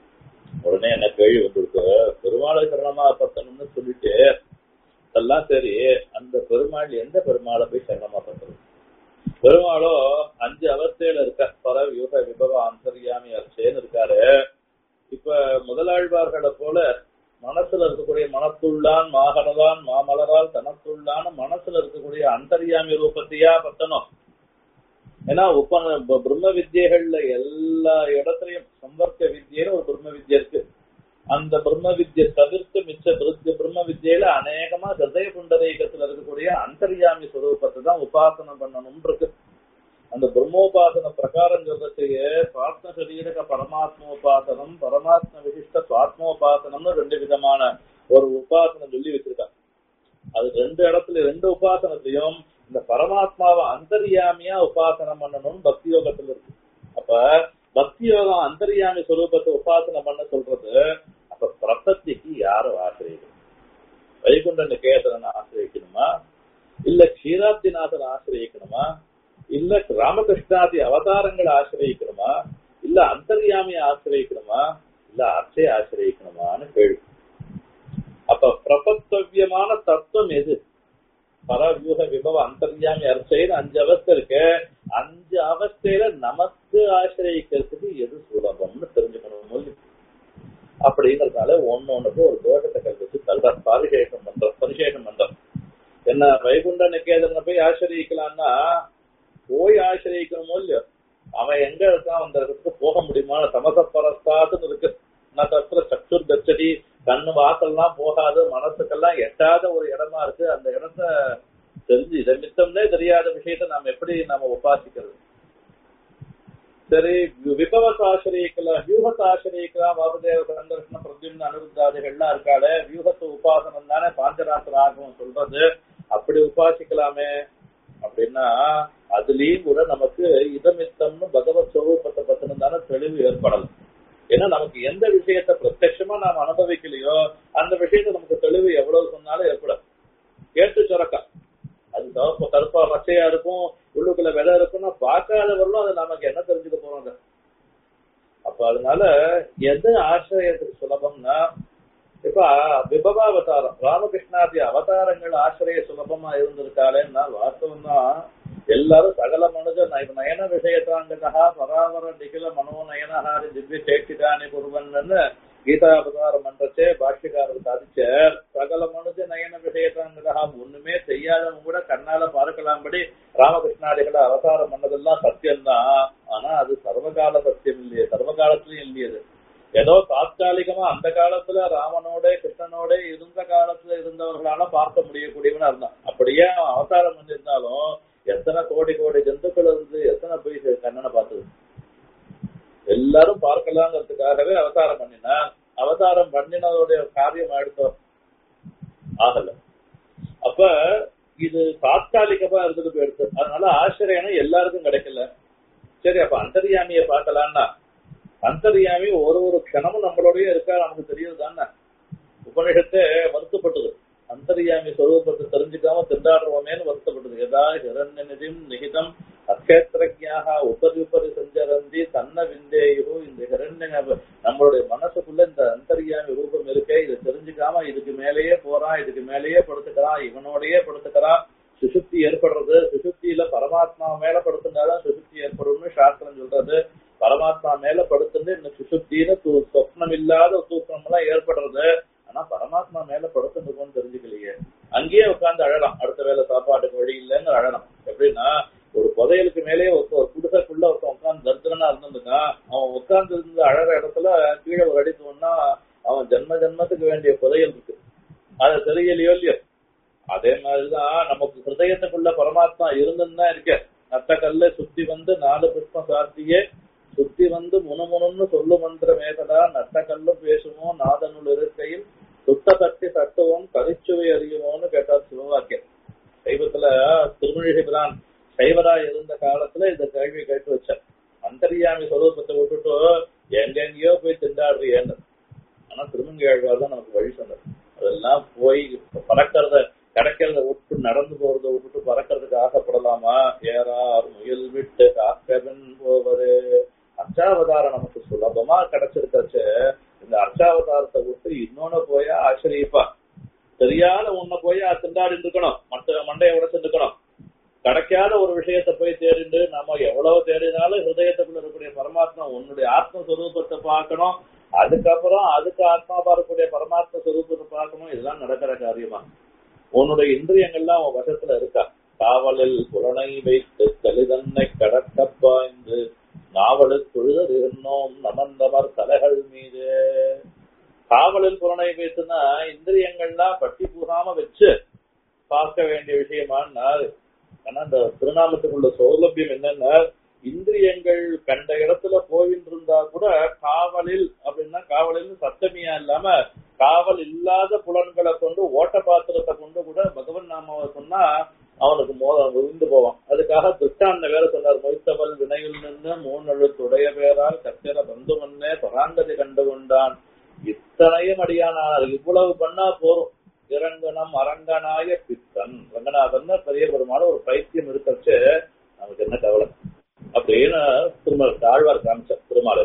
உடனே என்ன கேள்வி வந்திருக்கு பெருமாளை சரணமாக பத்தணும்னு சொல்லிட்டு அதெல்லாம் சரி அந்த பெருமாள் எந்த பெருமாளை போய் சரணமா பண்றது பெருமாளோ அஞ்சு அவஸ்தையில இருக்க பர யூக விபவ அந்தரியாமி அர்ச்சேன்னு இருக்காரு இப்ப முதலாழ்வார்களை போல மனசுல இருக்கக்கூடிய மனத்துள்ளான் மாகனதான் மாமலரால் தனத்துள்ளான மனசுல இருக்கக்கூடிய அந்தரியாமி ரூபத்தையா பத்தணும் ஏன்னா உப்ப பிரம்ம வித்தியகள்ல எல்லா இடத்துலயும் சம்பர்க்க வித்தியில ஒரு பிரம்ம வித்யா இருக்கு அந்த பிரம்ம வித்யை தவிர்த்து மிச்ச பிரம்ம வித்தியில அநேகமா ஹிருதய புண்டரீகத்துல இருக்கக்கூடிய அந்தர்யாமி சுரூபத்தை தான் உபாசனம் பண்ணணும் இருக்கு அந்த பிரம்மோபாசன பிரகாரம் சொல்றதையே சுவாத்ம சரீரக பரமாத்ம உபாசனம் பரமாத்ம விசிஷ்ட சுவாத்மோபாசனம்னு ரெண்டு விதமான ஒரு உபாசனம் சொல்லி வச்சிருக்காங்க அது ரெண்டு இடத்துல ரெண்டு உபாசனத்தையும் இந்த பரமாத்மாவை அந்தரியாமியா உபாசனம் பண்ணணும்னு பக்தி யோகத்துல இருக்கு அப்ப பக்தி யோகம் அந்தரியாமி சுரூபத்தை உபாசனம் பண்ண சொல்றது அப்ப பிரபத்திக்கு யாரும் ஆசிரியக்கணும் வைகுண்ட நிகேதனை ஆசிரியக்கணுமா இல்ல க்ஷீராப்திநாதன் ஆசிரியக்கணுமா இல்ல ராமகிருஷ்ணாதி அவதாரங்களை ஆசிரியக்கணுமா இல்ல அந்தர்யாமி ஆசிரியக்கணுமா இல்ல அர்ச்சை ஆசிரியக்கணுமான்னு கேள்வி அப்ப பிரபத்தவியமான தத்துவம் எது பரவியூக விபவ அந்தர்யாமி அர்ச்சைன்னு அஞ்சு அவஸ்தை இருக்கு அஞ்சு அவஸ்தையில நமக்கு ஆசிரியக்கிறதுக்கு எது சுலபம்னு தெரிஞ்சுக்கணும் அப்படிங்கறதுனால ஒன்னு ஒண்ணுக்கு ஒரு தோஷத்தை கல்விச்சு தல்ற பரிசேஷம் பண்றோம் பரிசேஷம் பண்றோம் என்ன வைகுண்ட நிகேதனை போய் ஆசிரியக்கலாம்னா போய் ஆசிரியக்கணுமோ இல்லையோ அவன் எங்க இருக்கான் அந்த இடத்துக்கு போக முடியுமா தமசப்பரஸ்தாதுன்னு இருக்கு நான் தத்துல சக்ஷுர் கச்சடி கண்ணு வாக்கெல்லாம் போகாது மனசுக்கெல்லாம் எட்டாத ஒரு இடமா இருக்கு அந்த இடத்த தெரிஞ்சு இதை மித்தம்னே தெரியாத விஷயத்த நாம எப்படி நாம உபாசிக்கிறது சரி விபவத்தை ஆசிரியக்கலாம் வியூகத்தை ஆசிரியக்கலாம் வாசுதேவ சந்தர்ஷன பிரத்யும்ன அனுருத்தாதிகள்லாம் இருக்காளே வியூகத்தை உபாசனம் தானே பாஞ்சராத்திர ஆகமம் சொல்றது அப்படி உபாசிக்கலாமே அப்படின்னா அதுலயும் கூட நமக்கு இதமித்தம்னு பகவத் சொரூபத்தை பத்தின தானே தெளிவு ஏற்படலாம் ஏன்னா நமக்கு எந்த விஷயத்த பிரத்யட்சமா நாம் அனுபவிக்கலையோ அந்த விஷயத்த நமக்கு தெளிவு எவ்வளவு சொன்னாலும் ஏற்படாது கேட்டு சுரக்கா அது தவப்ப கருப்பா மச்சையா இருக்கும் உள்ளுக்குள்ள விதை இருக்கும்னா பார்க்காதவர்களும் அதை நமக்கு என்ன தெரிஞ்சுக்க போறோங்க அப்ப அதனால எது ஆசிரியத்துக்கு சுலபம்னா இப்ப விபவாவதாரம் ராமகிருஷ்ணாதி அவதாரங்கள் ஆசிரிய சுலபமா இருந்திருக்காளேன்னா வாஸ்தவம் தான் எல்லாரும் சகல மனுஜ நய- நயன விஷயத்தாங்கதா பராவர நிகில மனோநயனஹாரி திவ்ய சேட்டிதானி குருவன்னு கீதா அவதாரம் பண்றச்சே பாஷ்யக்காரர் சாதிச்ச சகல மனுஜ நயன விஷயத்தாங்கதா ஒண்ணுமே செய்யாதவங்க கூட கண்ணால பார்க்கலாம்படி ராமகிருஷ்ணாதிகளை அவதாரம் பண்ணதெல்லாம் சத்தியம்தான் ஆனா அது சர்வகால சத்தியம் இல்லையே சர்வகாலத்திலயும் இல்லையே அது ஏதோ தாத்காலிகமா அந்த காலத்துல ராமனோட கிருஷ்ணனோட இருந்த காலத்துல இருந்தவர்களால பார்க்க முடியக்கூடியவனா இருந்தான் அப்படியே அவன் அவதாரம் பண்ணியிருந்தாலும் எத்தனை கோடி கோடி ஜந்துக்கள் இருந்து எத்தனை போய் கண்ணனை பார்த்தது எல்லாரும் பார்க்கலாங்கிறதுக்காகவே அவதாரம் பண்ணினான் அவதாரம் பண்ணினதோடைய காரியம் எடுத்தோம் ஆகல அப்ப இது தாத்காலிகமா இருந்துட்டு போயிடுது அதனால ஆசிரியனம் எல்லாருக்கும் கிடைக்கல சரி அப்ப அந்தரியாமிய பார்க்கலான்னா அந்தரியாமி ஒரு ஒரு க்ஷணமும் நம்மளோடய இருக்கா நமக்கு தெரியுது தானே உபனிஷத்தை வருத்தப்பட்டது அந்தரியாமி சொரூபத்தை தெரிஞ்சுக்காம திண்டாடுறோமேன்னு வருத்தப்பட்டது எதா ஹிரண்ய நிதிம் நிகிதம் அக்ஷேத்திரஜாக உபரி உபரி செஞ்சரந்தி தன்ன விந்தேயோ இந்த ஹிரண்ய நம்மளுடைய மனசுக்குள்ள இந்த அந்தரியாமி ரூபம் இருக்கே இதை தெரிஞ்சுக்காம இதுக்கு மேலேயே போறான் இதுக்கு மேலேயே படுத்துக்கிறான் இவனோடயே படுத்துக்கிறான் சுசுப்தி ஏற்படுறது சுசுப்தியில பரமாத்மா மேல படுத்துனாதான் சுசுப்தி ஏற்படும்னு சாஸ்திரம் சொல்றது பரமாத்மா மேல படுத்துன்னு இந்த சுசுப்தின்னு து- சொப்னம் இல்லாத தூக்கம் எல்லாம் ஏற்படுறது ஆனா பரமாத்மா மேல படுத்துருக்கோம்னு தெரிஞ்சுக்கலையே அங்கேயே உட்கார்ந்து அழலாம் அடுத்த வேலை சாப்பாட்டுக்கு வழி இல்லைன்னு அழலாம் எப்படின்னா ஒரு புதையலுக்கு மேலேயே ஒருத்தன் ஒரு குடிசைக்குள்ள ஒருத்தன் உட்கார்ந்து தரித்திரனா இருந்திருக்கான் அவன் உட்கார்ந்து இருந்த அழற இடத்துல கீழே ஒரு அடி தோணுனா அவன் ஜென்ம ஜென்மத்துக்கு வேண்டிய புதையல் இருக்கு அது தெரியலையோ இல்லையோ அதே மாதிரிதான் நமக்கு ஹிருதயத்துக்குள்ள பரமாத்மா இருந்துன்னு தான் இருக்க நத்த கல்ல சுத்தி வந்து நாலு புஷ்பம் சாத்தியே சுத்தி வந்து முணுமுணுன்னு சொல்லு மந்திர மேகதா நட்ட கல்லும் பேசுமோ நாதனுள் இருக்கையில் சுத்த தட்டி தட்டுவோம் கரிச்சுவை அறியுமோன்னு கேட்டார் சிவவாக்கியம் சைவத்துல திருமழிகிறான் சைவரா இருந்த காலத்துல இந்த கேள்வி கேட்டு வச்சார் அந்தரியாமி சொரூபத்தை விட்டுட்டு எங்கெங்கயோ போய் திண்டாடுறியேன்னு ஆனா திருமங்கையாழ்வார் தான் நமக்கு வழி சொன்னார் அதெல்லாம் போய் பறக்கிறத கிடைக்கிறத விட்டு நடந்து போறத விட்டுட்டு பறக்கிறதுக்கு ஆசைப்படலாமா ஏறார் முயல் விட்டு காக்கவன் போவது அர்ச்சாவதாரம் நமக்கு சுலபமா கிடைச்சிருக்காச்சு இந்த அர்ச்சாவதாரத்தை விட்டு இன்னொன்னு போய் ஆச்சரியப்பா தெரியாத உன்னை போய் திண்டாடிட்டு இருக்கணும் மற்ற மண்டையை உடைச்சிட்டு இருக்கணும் கிடைக்காத ஒரு விஷயத்தை போய் தேடிண்டு நம்ம எவ்வளவு தேடினாலும் ஹிருதயத்துக்குள்ள இருக்கக்கூடிய பரமாத்மா உன்னுடைய ஆத்ம சுரூபத்தை பார்க்கணும் அதுக்கப்புறம் அதுக்கு ஆத்மா பார்க்கக்கூடிய பரமாத்ம சுரூபத்தை பார்க்கணும் இதெல்லாம் நடக்கிற காரியமா உன்னுடைய இந்திரியங்கள்லாம் உன் வசத்துல இருக்கா காவலில் புலனை வைத்து தலிதன்னை கடக்க பாய்ந்து நாவலில் தொழுதல் இருந்தோம் நமந்தவர் தலைகள் மீது காவலில் புலனை வைத்துனா இந்திரியங்கள்லாம் பட்டி பூசாம வச்சு பார்க்க வேண்டிய விஷயமான்னா ஆனா இந்த திருநாமத்துக்குள்ள சௌலபியம் என்னன்னா இந்திரியங்கள் கண்ட இடத்துல போயின்னு இருந்தா கூட காவலில் அப்படின்னா காவலில் சத்தமியா இல்லாம காவல் இல்லாத புலன்களை கொண்டு ஓட்ட பாத்திரத்தை கொண்டு கூட பகவன் நாமாவை சொன்னா அவனுக்கு மோதம் விழுந்து போவான் அதுக்காக துஷ்டாந்த வேற சொன்னார் மொய்த்தவள் வினையில் நின்று மூணெழுத்துடைய பேரால் கத்திர பந்து மண்ணே பராங்கதி கண்டு கொண்டான் இத்தனையும் அடியானார் இவ்வளவு பண்ணா போரும் இரங்கனம் அரங்கனாய பித்தன் ரங்கநாதன் பெரிய பெருமாள் ஒரு பைத்தியம் இருக்கச்சு நமக்கு என்ன கவலை அப்படின்னு திருமல் தாழ்வார் காமிச்ச திருமால்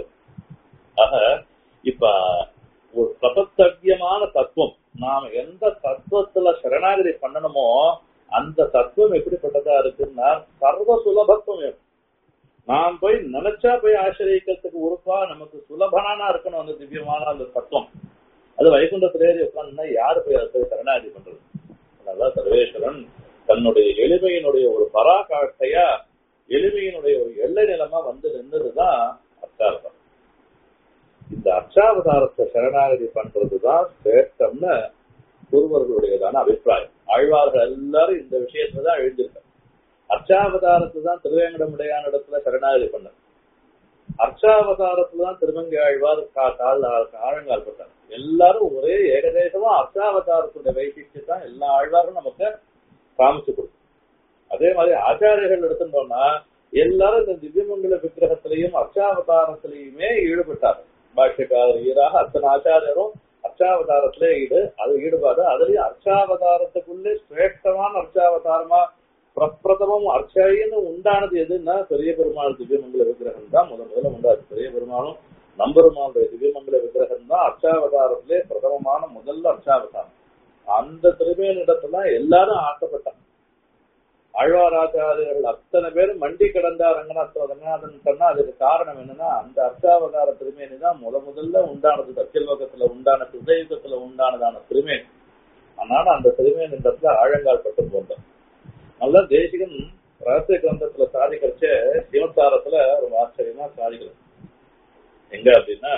ஆக இப்ப ஒரு பிரபத்தவியமான தத்துவம் நாம எந்த தத்துவத்துல சரணாகதி பண்ணணுமோ அந்த தத்துவம் எப்படிப்பட்டதா இருக்குன்னா சர்வ சுலபத்துவம் வேணும். நாம் போய் நினைச்சா போய் ஆசிரியக்கிறதுக்கு உறுப்பா நமக்கு சுலபனானா இருக்கணும் அந்த திவ்யமான அந்த தத்துவம் அது வைகுண்டத்துல ஏறி உட்காந்துன்னா யாரு போய் அதை போய் சரணாகதி பண்றது அதனால சர்வேஸ்வரன் தன்னுடைய எளிமையினுடைய ஒரு பராகாட்டையா எளிமையினுடைய ஒரு எல்லை நிலமா வந்து நின்றதுதான் அர்த்தாவதாரம் இந்த அர்ச்சாவதாரத்தை சரணாகதி பண்றதுதான் சிரேஷ்டம்னு குருவர்களுடையதான அபிப்பிராயம் ஆழ்வார்கள் எல்லாரும் இந்த விஷயத்துல தான் எழுதியிருக்காங்க அர்ச்சாவதாரத்தை தான் திருவேங்கடமுடையான இடத்துல சரணாகதி பண்ணார் அர்ச்சாவதாரத்துல தான் திருமங்கை ஆழ்வார் கா- கால் ஆழங்கால் பட்டார் எல்லாரும் ஒரே ஏகதேசமா அர்ச்சாவதாரத்துடைய வைசிஷ்டி தான் எல்லா ஆழ்வாரும் நமக்கு காமிச்சு கொடுக்கும் அதே மாதிரி ஆச்சாரியர்கள் எடுத்துட்டோம்னா எல்லாரும் இந்த திவ்யமங்கல விக்கிரகத்திலையும் அர்ச்சாவதாரத்திலையுமே ஈடுபட்டார் பாஷ்யக்காரர் ஈராக அத்தனை ஆச்சாரியரும் அர்ச்சாவதாரத்திலே ஈடு அது ஈடுபாடு அதுலயும் அர்ச்சாவதாரத்துக்குள்ளே சிரேஷ்டமான அர்ச்சாவதாரமா பிரப்பிரதமும் அர்ச்சைன்னு உண்டானது எதுன்னா பெரிய பெருமாள் திவ்யமங்கல விக்கிரகம் தான் முதல் முதல்ல உண்டாச்சு பெரிய பெருமாளும் நம்பெருமானுடைய திவ்யமங்கல விக்கிரகம் தான் அர்ச்சாவதாரத்திலே பிரதமமான முதல்ல அர்ச்சாவதாரம் அந்த திருமேனிடத்துல எல்லாரும் ஆசைப்பட்டாங்க ஆழ்வாராச்சாரியர்கள் அத்தனை பேரும் மண்டி கிடந்தா ரங்கநாத் ரங்கநாதன் சொன்னா அதுக்கு காரணம் என்னன்னா அந்த அர்ச்சாவதார திருமேனி தான் முத முதல்ல உண்டானது தத்தியலோகத்துல உண்டான சுதயுகத்துல உண்டானதான திருமேனி அதனால அந்த திருமேனிடத்துல ஆழங்கால் பட்டு போட்டோம் நல்லா தேசிகன் ரகசிய கிரந்தத்துல சாதிக்கிறச்ச சிவத்தாரத்துல ஒரு ஆச்சரியமா சாதிக்கிறது எங்க அப்படின்னா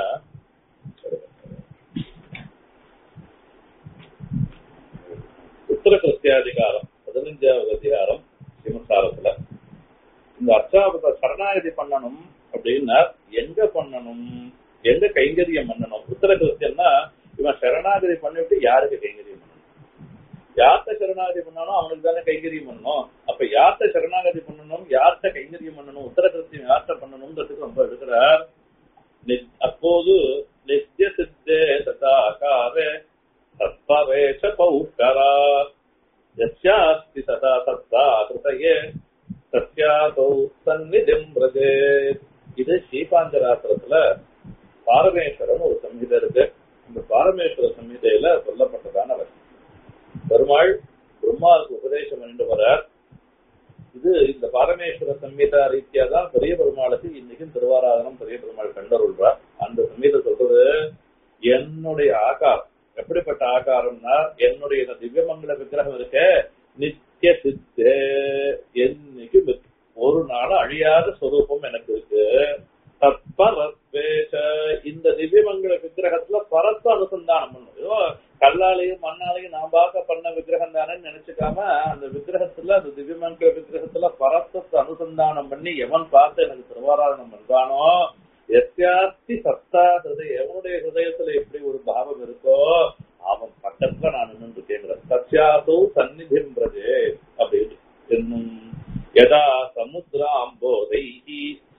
உத்தர கிருத்தியாதிகாரம் பதினஞ்சாவது அதிகாரம் சிவசாரத்துல இந்த அர்ச்சாவத சரணாகதி பண்ணணும் அப்படின்னா எங்க பண்ணணும் எங்க கைங்கரியம் பண்ணணும் உத்தர கிருத்தியம்னா இவன் சரணாகதி பண்ணிவிட்டு யாருக்கு கைங்கரியம் பண்ணணும் யார்கிட்ட சரணாகதி பண்ணாலும் அவனுக்கு தானே கைங்கரியம் பண்ணணும் அப்ப யார்கிட்ட சரணாகதி பண்ணணும் யார்கிட்ட கைங்கரியம் பண்ணணும் உத்தர கிருத்தியம் யார்கிட்ட பண்ணணும்ன்றதுக்கு ரொம்ப எடுக்கிறார் அப்போது நித்திய சித்தே ததாகாரே தத்பவேஷ பௌஷ்கரா யஸ்யாஸ்தி ததா சத்தா கிருதயே சத்யாசௌ சந்நிதிம் பிரஜே இது ஸ்ரீபாஞ்சராத்திரத்துல பாரமேஸ்வரன் ஒரு சம்ஹிதை இருக்கு இந்த பாரமேஸ்வர சம்ஹிதையில சொல்லப்பட்டதான வசனம் பெருமாள் பிரம்மாவுக்கு உபதேசம் பண்ணிட்டு வரார் இது இந்த பாரமேஸ்வர சம்ஹிதா ரீதியா தான் பெரிய பெருமாளுக்கு இன்னைக்கும் திருவாராதனம் பெரிய பெருமாள் கண்டருள்றார் அந்த சம்ஹிதை சொல்றது என்னுடைய ஆகாரம் எப்படிப்பட்ட ஆகாரம்னா என்னுடைய இந்த திவ்யமங்கல விக்கிரகம் இருக்க நித்திய சித்தே என்னைக்கும் இருக்கு ஒரு நாள் அழியாத ஸ்வரூபம் எனக்கு இருக்கு தற்பரத்வேஷ இந்த திவ்யமங்கல விக்கிரகத்துல பரத்த அனுசந்தானம் பண்ணும் ஏதோ கல்லாலையும் மண்ணாலையும் நான் பார்க்க பண்ண விக்கிரகம் தானே நினைச்சுக்காம அந்த விக்கிரகத்துல அந்த திவ்யமங்கல விக்கிரகத்துல பரத்தத்தை அனுசந்தானம் பண்ணி எவன் பார்த்து எனக்கு திருவாராதனம் பண்றானோ எத்தியாஸ்தி சத்தா ஹிருதய எவனுடைய ஹிருதயத்துல எப்படி ஒரு பாவம் இருக்கோ அவன் பக்கத்துல நான் நின்று கேட்கிறேன் சத்யாசோ சந்நிதிம் பிரஜே அப்படின்னு என்னும் யதா சமுத்திராம்போதைஹி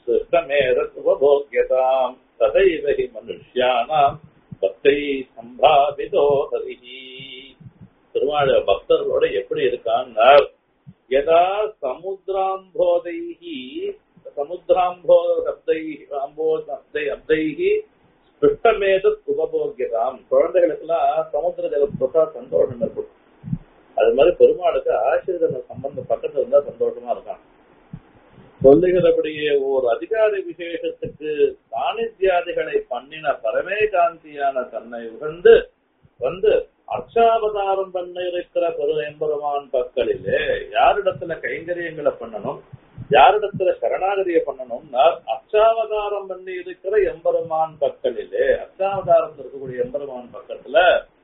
சிருஷ்டமேதோக்கியதாம் ததைவ ஹி மனுஷ்யானாம் பக்தை சம்பாவிதோ ஹரிஹி திருவாழ பக்தர்களோட எப்படி இருக்கான்னா யதா சமுத்திராம்போதைஹி சமுத்திராம்போ சப்தை அம்போ சப்தை அப்தைஹி ஸ்பிருஷ்டமேத உபபோகியதாம் குழந்தைகளுக்கெல்லாம் சமுத்திர ஜலம் தொட்டா சந்தோஷம் ஏற்படும் அது மாதிரி பெருமாளுக்கு ஆசிரியர் சம்பந்தம் பக்கத்துல இருந்தா சந்தோஷமா இருக்கான் சொல்லுகிறபடியே ஒரு அதிகார விசேஷத்துக்கு சாநித்தியாதிகளை பண்ணின பரமேகாந்தியான தன்னை உகந்து வந்து அர்ச்சாவதாரம் பண்ண இருக்கிற பெரு எம்பெருமான் பக்களிலே யாரிடத்துல கைங்கரியங்களை பண்ணணும் யாரிடத்துல சரணாகதியை பண்ணணும்னா அர்ச்சாவதாரம் பண்ணி இருக்கிற எம்பெருமான் பக்களிலே அர்ச்சாவதாரம் இருக்கக்கூடிய எம்பெருமான் பக்கத்துல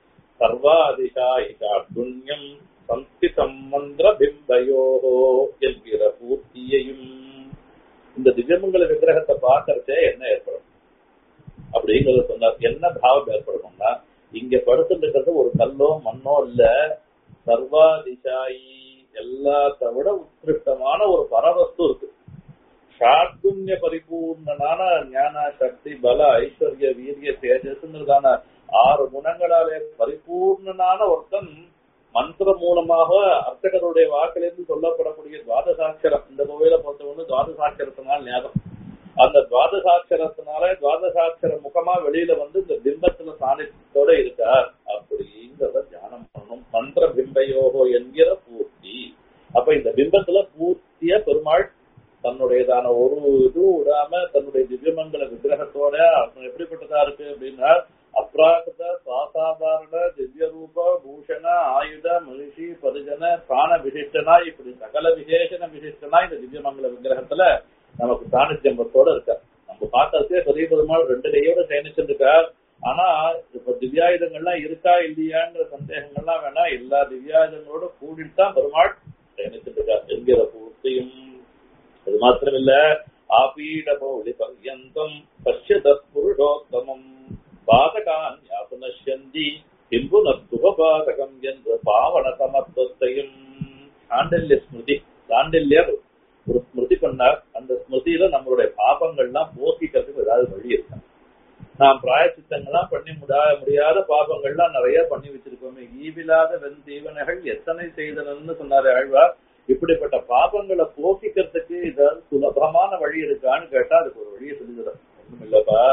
சர்வாதிகாயிகாட்குண்யம் சம்ஸ்தி சம்மந்திர பிம்பயோகோ என்கிற பூர்த்தியையும் இந்த திவ்யமங்கல விக்கிரகத்தை பார்க்கறச்சே என்ன ஏற்படும் அப்படிங்கறத சொன்னார் என்ன பாவம் ஏற்படும்னா இங்க படுத்துட்டு இருக்கிறது ஒரு கல்லோ மண்ணோ இல்ல சர்வாதிசாயி எல்லாத்த விட உத்கிருஷ்டமான ஒரு பரவஸ்து இருக்கு ஷாட்குண்ய பரிபூர்ணனான ஞான சக்தி பல ஐஸ்வர்ய வீரிய தேஜஸ்ங்கிறதான ஆறு குணங்களாலே பரிபூர்ணனான ஒருத்தன் மந்திர மூலமாக அர்ச்சகருடைய வாக்கிலிருந்து சொல்லப்படக்கூடிய துவாதசாட்சரம் இந்த கோவில பொறுத்தவரை துவாதசாட்சரத்தினால் ஞாபகம் அந்த துவாதசாட்சரத்தினால துவாதசாட்சர முகமா வெளியில வந்து இந்த பிம்பத்துல சாநித்தியத்தோட இருக்கார் அப்படிங்கிறத தியானம் பண்ணணும் மந்திர பிம்பயோகோ என்கிற பூர்த்தி அப்ப இந்த பிம்பத்துல பூர்த்தியா பெருமாள் தன்னுடையதான ஒரு இதுவும் விடாம தன்னுடைய திவ்யமங்கல விக்கிரகத்தோட அவன் எப்படிப்பட்டதா இருக்கு அப்படின்னா அப்ராகிருத சாசாதாரண திவ்ய ரூப பூஷண ஆயுத மகிஷி பரிஜன பிராண விசிஷ்டனா இப்படி சகல விசேஷன விசிஷ்டனா இந்த திவ்யமங்கல விக்கிரகத்துல நமக்கு சாநித்தியம்பத்தோட இருக்க நம்ம பார்த்ததே பெரிய பெருமாள் ரெண்டு கையோட சயனிச்சிருக்கார் ஆனா இப்ப திவ்யாயுதங்கள்லாம் இருக்கா இல்லையாங்கிற சந்தேகங்கள்லாம் வேணா எல்லா திவ்யாயுதங்களோட கூடிட்டு தான் பெருமாள் சயனிச்சிருக்கார் என்கிற பூர்த்தியும் அது மாத்திரம் இல்ல ஆபீட பௌலி பர்யந்தம் பஷ்யத புருஷோத்தமம் பாதகான் யாபனஷ்யந்தி பிம்புனத்துபாதகம் என்ற பாவன சமத்துவத்தையும் சாண்டல்ய ஸ்மிருதி சாண்டல்யர் ஒரு ஸ்மிருதி பண்ணார் அந்த ஸ்மிருதியில நம்மளுடைய பாபங்கள்லாம் போக்கிக்கிறதுக்கு ஏதாவது வழி இருக்கா நாம் பிராயச்சித்தங்கள்லாம் பண்ணி முடியா முடியாத பாபங்கள்லாம் நிறைய பண்ணி வச்சிருக்கோமே ஈவிலாத வெந்தீவனைகள் எத்தனை செய்தனன்னு சொன்னாரு ஆழ்வார் இப்படிப்பட்ட பாபங்களை போக்கிக்கிறதுக்கு ஏதாவது சுலபமான வழி இருக்கான்னு கேட்டா அதுக்கு ஒரு வழியை சொல்லுகிறார் ஒண்ணும் இல்லப்பா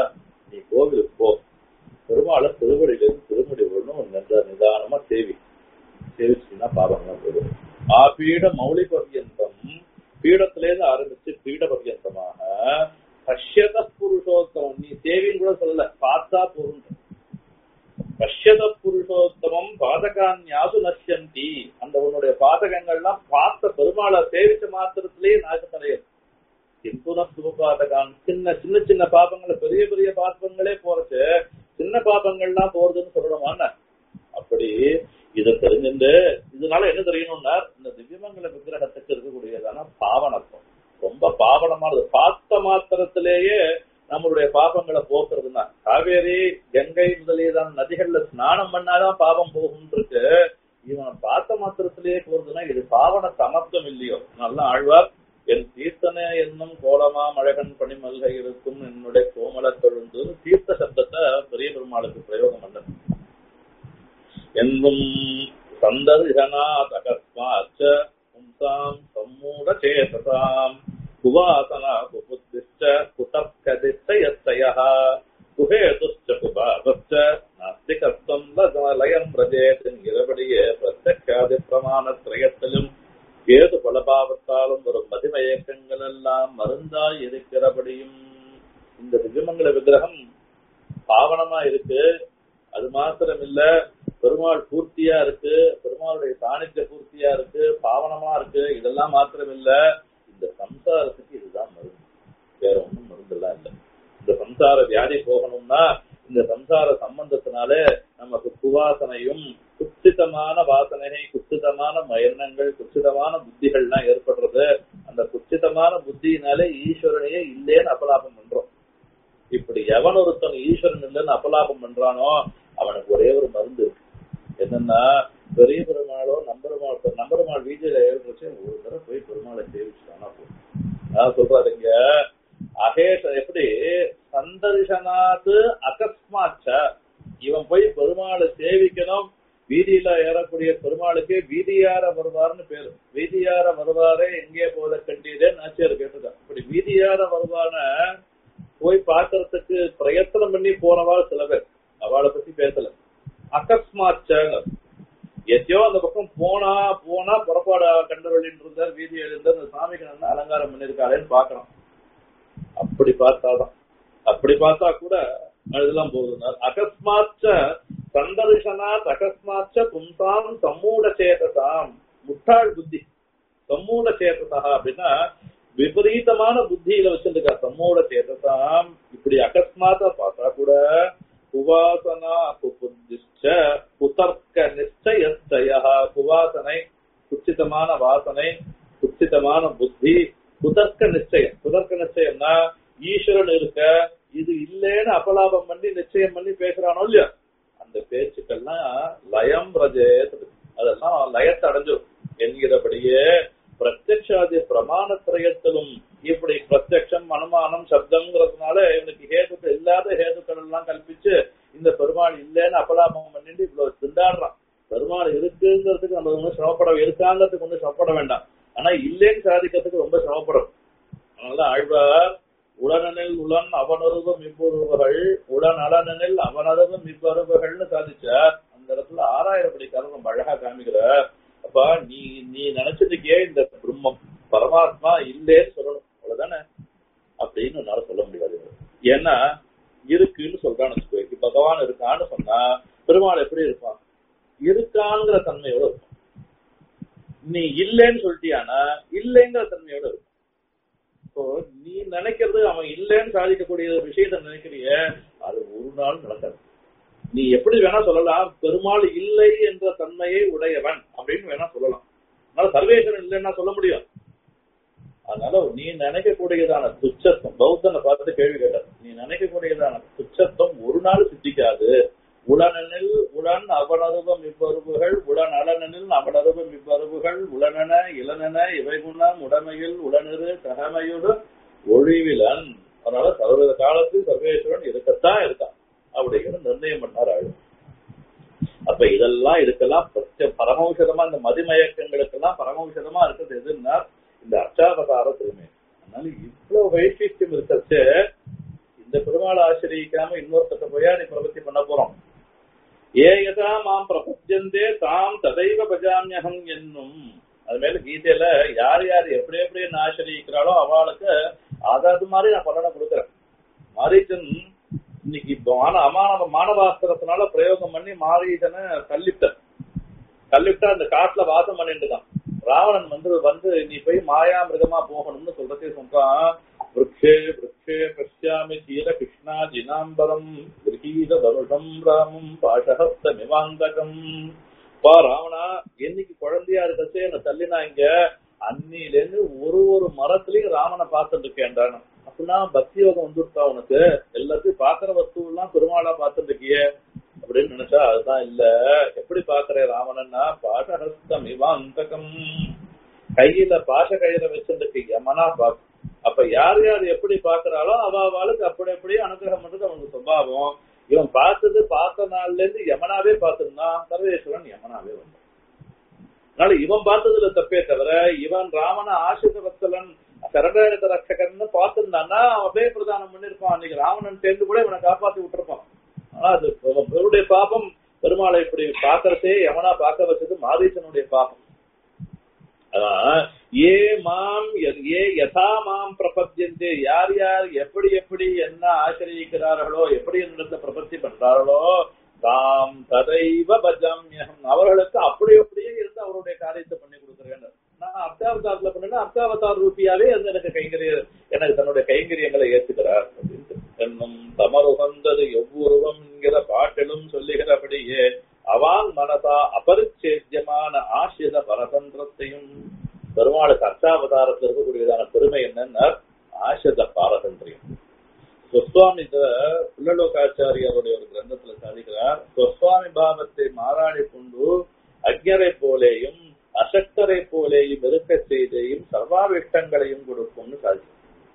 நீ கோவிலுக்கு போ பெருமாளை திருவடியிலிருந்து திருமுடி வரணும் நித நிதானமா சேவி சேவிச்சுன்னா பாவம்லாம் போயிடும் ஆ பீட மௌலி பர்யந்தம் பீடத்திலேருந்து ஆரம்பிச்சு பீட பர்யந்தமாக பஷ்யத புருஷோத்தமம் நீ சேவின்னு கூட சொல்லல பார்த்தா போதும் பஷ்யத புருஷோத்தமம் பாதகான்யாசு நஷ்யந்தி அந்த உன்னுடைய பாதகங்கள்லாம் பார்த்த பெருமாளை சேவிச்ச மாத்திரத்திலேயே நாசமடையும் சிம்புன சுபபாதகான் சின்ன சின்ன சின்ன பாபங்களை பெரிய பெரிய பாபங்களே போறது சின்ன பாபங்கள்லாம் போறதுன்னு சொல்லணுமா அப்படி இதை தெரிஞ்சுட்டு இதனால என்ன தெரியணும்னா இந்த திவ்யமங்கல விக்கிரகத்துக்கு இருக்கக்கூடியதான பாவனத்துவம் ரொம்ப பாவனமானது பார்த்த மாத்திரத்திலேயே நம்மளுடைய பாபங்களை போக்குறதுன்னா காவேரி கங்கை முதலியதான நதிகள்ல ஸ்நானம் பண்ணாதான் பாவம் போகும் இருக்கு இவன் பார்த்த மாத்திரத்திலேயே போறதுன்னா இது பாவன சமத்துவம் இல்லையோ நல்லா ஆழ்வார் என் தீர்த்தனே என்னும் கோலமா மழகன் பணிமல்கை இருக்கும் என்னுடைய கோமல கொழுந்து தீர்த்த சப்தத்தை பெரிய பெருமாளுக்கு பிரயோகம் பண்ண என்னும் சந்தர்ஜனாத் அகஸ்மாச்ச பும்சாம் சம்மூட சேதசாம் குவாசனா குபுத்திஷ்ட குதப்கதிஷ்டயஸ்தயः குஹேதுश्च குபாதश्च நாஸ்திகத்துவம் லயம் பிரஜேத் என்கிறபடியே பிரத்யக்ஷாதி பிரமாணத்திரயத்திலும் ஏது பலபாவத்தாலும் வரும் மதிமயக்கங்கள் எல்லாம் மருந்தாய் இருக்கிறபடியும் இந்த திவ்யமங்கல விக்கிரகம் பாவனமா இருக்கு அது மாத்திரம் இல்ல பெருமாள் பூர்த்தியா இருக்கு பெருமாளுடைய சாணித்திய பூர்த்தியா இருக்கு பாவனமா இருக்கு இதெல்லாம் மாத்திரம் இல்ல இந்த சம்சாரத்துக்கு இதுதான் மருந்து வேற ஒண்ணும் மருந்து எல்லாம் இல்ல இந்த சம்சார வியாதி போகணும்னா இந்த சம்சார சம்பந்தத்தினால நமக்கு குவாசனையும் குச்சிதமான வாசனை குச்சிதமான எண்ணங்கள் குச்சிதமான புத்திகள்லாம் ஏற்படுறது அந்த குச்சிதமான புத்தியினாலே ஈஸ்வரனையே இல்லேன்னு அபலாபம் பண்றோம் இப்படி எவன் ஒருத்தன் ஈஸ்வரன் இல்லைன்னு அபலாபம் பண்றானோ அவனுக்கு ஒரே ஒரு மருந்து இருக்கு என்னன்னா பெரிய பெருமாளோ நம்பெருமாள் நம்பெருமாள் வீதியில ஏறிச்சு ஒரு தடவை போய் பெருமாளை சேவிச்சுட்டானா போதும் அதான் சொல்றாரு இங்க அகேஷ எப்படி சந்தர்ஷனாத்து அகஸ்மாச்ச இவன் போய் பெருமாளை சேவிக்கணும் வீதியில ஏறக்கூடிய பெருமாளுக்கு வீதியார வருவார்னு பேரு வீதியார வருவாரே எங்கே போத கண்டீரே நாச்சியார் கேட்டுதான் இப்படி வீதியார வருவான போய் பாக்குறதுக்கு பிரயத்தனம் பண்ணி போனவா சில பேர் அவளை பத்தி பேசல அகஸ்மாச்சாங்க எத்தையோ அந்த பக்கம் போனா போனா புறப்பாடு கண்டவழின்னு இருந்தார் வீதி எழுந்தார் அந்த சாமிக்கு நல்லா அலங்காரம் பண்ணிருக்காளேன்னு பாக்கணும் அப்படி பார்த்தாதான் அப்படி பார்த்தா கூட இதெல்லாம் போதுனார் அகஸ்மாச்ச சந்தர்ஷனாத் அகஸ்மாச்ச பும்சாம் சம்மூட சேதசாம் முட்டாள் புத்தி சம்மூட சேதசா அப்படின்னா விபரீதமான புத்தியில வச்சிருக்கா சம்மூட சேதசாம் இப்படி அகஸ்மாத்த பார்த்தா கூட குவாசனா குபுத்திஷ்ட குதர்க்க நிச்சயஸ்தய குவாசனை குச்சிதமான வாசனை குச்சிதமான புத்தி குதர்க்க நிச்சயம் குதர்க்க நிச்சயம்னா ஈஸ்வரன் இருக்க இது இல்லேன்னு அபலாபம் பண்ணி நிச்சயம் பண்ணி பேசுறானோ இல்லையா அந்த பேச்சுக்கள்லாம் லயம் ரஜேத் அதெல்லாம் லயத்தை அடைஞ்சிடும் என்கிறபடியே பிரத்யக்ஷாதி பிரமாணத்திரயத்திலும் இப்படி பிரத்யக்ஷம் அனுமானம் சப்தம்ங்கிறதுனால இவனுக்கு ஹேதுக்கள் இல்லாத ஹேதுக்கள் எல்லாம் கல்பிச்சு இந்த பெருமாள் இல்லைன்னு அபலாபம் பண்ணிட்டு இவ்வளவு திண்டாடுறான் பெருமாள் இருக்குங்கிறதுக்கு நம்ம ஒன்றும் சிரமப்பட இருக்காங்கிறதுக்கு ஒன்றும் சிரமப்பட வேண்டாம் ஆனா இல்லைன்னு சாதிக்கிறதுக்கு ரொம்ப சிரமப்படும் அதனால ஆழ்வார் உடனனில் உளன் அவனருவம் இவ்வொருவர்கள் உடன் அலனனில் அவனருவம் இவ்வருவர்கள்னு சாதிச்சார் அந்த இடத்துல ஆறாயிரம் படி காரணம் அழகா காமிக்கிறார் அப்பா நீ நீ நினைச்சதுக்கே இந்த பிரம்மம் பரமாத்மா இல்லேன்னு சொல்லணும் அவ்வளவுதானே அப்படின்னு என்னால சொல்ல முடியாது ஏன்னா இருக்குன்னு சொல்றான்னு வச்சுக்கோ பகவான் இருக்கான்னு சொன்னா பெருமாள் எப்படி இருப்பான் இருக்கான்ங்கிற தன்மையோட இருக்கும் நீ இல்லைன்னு சொல்லிட்டியானா இல்லைங்கிற தன்மையோட இருக்கும் இப்போ நீ நினைக்கிறது அவன் இல்லைன்னு சாதிக்கக்கூடிய ஒரு விஷயத்த நினைக்கிறிய அது ஒரு நாள் நடக்காது நீ எப்படி வேணா சொல்லலாம் பெருமாள் இல்லை என்ற தன்மையை உடையவன் அப்படின்னு வேணா சொல்லலாம் அதனால சர்வேஸ்வரன் இல்லைன்னா சொல்ல முடியும் அதனால நீ நினைக்கக்கூடியதான துச்சத்துவம் பௌத்தனை பார்த்து கேள்வி கேட்டார் நீ நினைக்கக்கூடியதான துச்சத்துவம் ஒரு நாள் சித்திக்காது உளனனில் உளன் அவனருவம் இவ்வருவுகள் உளன் அலனனில் அவனருவம் இவ்வருவுகள் உளனன இளனன இவைகுணம் உடமையில் உடனிரு தகமையுடு ஒழிவிலன் அதனால சர்வ காலத்தில் சர்வேஸ்வரன் இருக்கத்தான் இருக்கான் அப்படிங்கிற நிர்ணயம் பண்ணார் ஆளு அப்ப இதெல்லாம் இருக்கலாம் பரமௌஷதமா இந்த மதிமயக்கங்களுக்கெல்லாம் பரமௌஷதமா இருக்கிறது எதுன்னா இந்த அர்ச்சாவதார திருமை அதனால இவ்வளவு வைசிஷ்டியம் இருக்கிறச்சு இந்த பெருமாளை ஆசிரியிக்காம இன்னொருத்தட்ட போயா நீ பிரபத்தி பண்ண போறோம் ஏ யதா மாம் பிரபத்தியந்தே தாம் ததைவ பஜாமியகம் என்னும் அது மேல கீதையில யார் யார் எப்படி எப்படி என்ன ஆசிரியிக்கிறாளோ அவளுக்கு அதாவது மாதிரி நான் பலனை கொடுக்குறேன் மாரீச்சன் இன்னைக்கு இப்போ மான அமானவ மானவாஸ்திரத்தினால பிரயோகம் பண்ணி மாரீச்சனை தள்ளிட்டார் தள்ளிவிட்டா அந்த காட்டுல வாசம் பண்ணிட்டு தான் ராவணன் வந்து வந்து நீ போய் மாயா மிருகமா போகணும்னு சொல்றதே சொல்றான் விரக்ஷே விரக்ஷே பஷ்யாமி சீர கிருஷ்ணா ஜினாம்பரம் கிரகீத தனுஷம் ராமம் பாஷஹஸ்த மிவாந்தகம் பா ராவணா என்னைக்கு குழந்தையா இருக்கச்சே என்ன தள்ளினா இங்க அன்னில இருந்து ஒரு ஒரு மரத்திலயும் ராமனை பார்த்துட்டு இருக்கேன்டான் அப்படின்னா பக்தி யோகம் வந்துருக்கா உனக்கு எல்லாத்தையும் பாக்குற வஸ்து எல்லாம் பெருமாளா பார்த்துட்டு இருக்கியே அப்படின்னு நினைச்சா அதுதான் இல்ல எப்படி பாக்குற ராவணன்னா பாஷஹஸ்தம் இவாந்தகம் கையில பாஷ கயிறை வச்சிருந்துட்டு யமனா பாக்கு அப்ப யார் யார் எப்படி பாக்குறாளோ அவ அவளுக்கு அப்படி எப்படி அனுகிரகம் பண்றது அவனுக்கு சுபாவம் இவன் பார்த்தது பார்த்த நாள்ல இருந்து யமனாவே பார்த்திருந்தான் சர்வேஸ்வரன் யமனாவே வந்தான் அதனால இவன் பார்த்ததுல தப்பே தவிர இவன் ராமன ஆசிரித வத்சலன் சரணாகத ரட்சகர்னு பார்த்திருந்தான்னா அவன் அப்படியே பிரதானம் பண்ணிருப்பான் அன்னைக்கு ராவணன் சேர்ந்து கூட இவனை காப்பாத்தி விட்டுருப்பான் ஆனா அது இவருடைய பாபம் பெருமாளை இப்படி பாக்குறதே யமனா பார்க்க வச்சது மாதீசனுடைய பாபம் அதான் ஏ மாம் ஏ யதா மாம் பிரபத்தியந்தே யார் யார் எப்படி எப்படி என்ன ஆசிரியிக்கிறார்களோ எப்படி என்னிடத்தை பிரபத்தி பண்றார்களோ தாம் ததைவ பஜாமியம் அவர்களுக்கு அப்படி அப்படியே இருந்து அவருடைய காரியத்தை பண்ணி கொடுக்குறேன் நான் அர்த்தாவதாரத்துல பண்ணா அர்த்தாவதார ரூபியாவே அது எனக்கு கைங்கரிய எனக்கு தன்னுடைய கைங்கரியங்களை ஏத்துக்கிறார் அப்படின்ட்டு என்னும் தமருகந்தது எவ்வுருவம் என்கிற பாட்டிலும் சொல்லுகிறபடியே அவான் மனதா அபரிச்சேத்தியமான ஆசிரித பரதந்திரத்தையும் பெருமாளுக்கு அர்த்தாவதாரத்தில் இருக்கக்கூடியதான பெருமை என்னன்னா ஆசிரித பாரதந்திரியம் சுவாமி புள்ளலோகாச்சாரியருடைய ஒரு கிரந்தத்துல சாதிக்கிறார் சுவாமி பாவத்தை மாறாடி கொண்டு அக்ஞரை போலேயும் அசக்தரை போலேயும் இருக்க செய்தையும் சர்வாவிஷ்டங்களையும் கொடுக்கும்னு சாதிக்கிறார்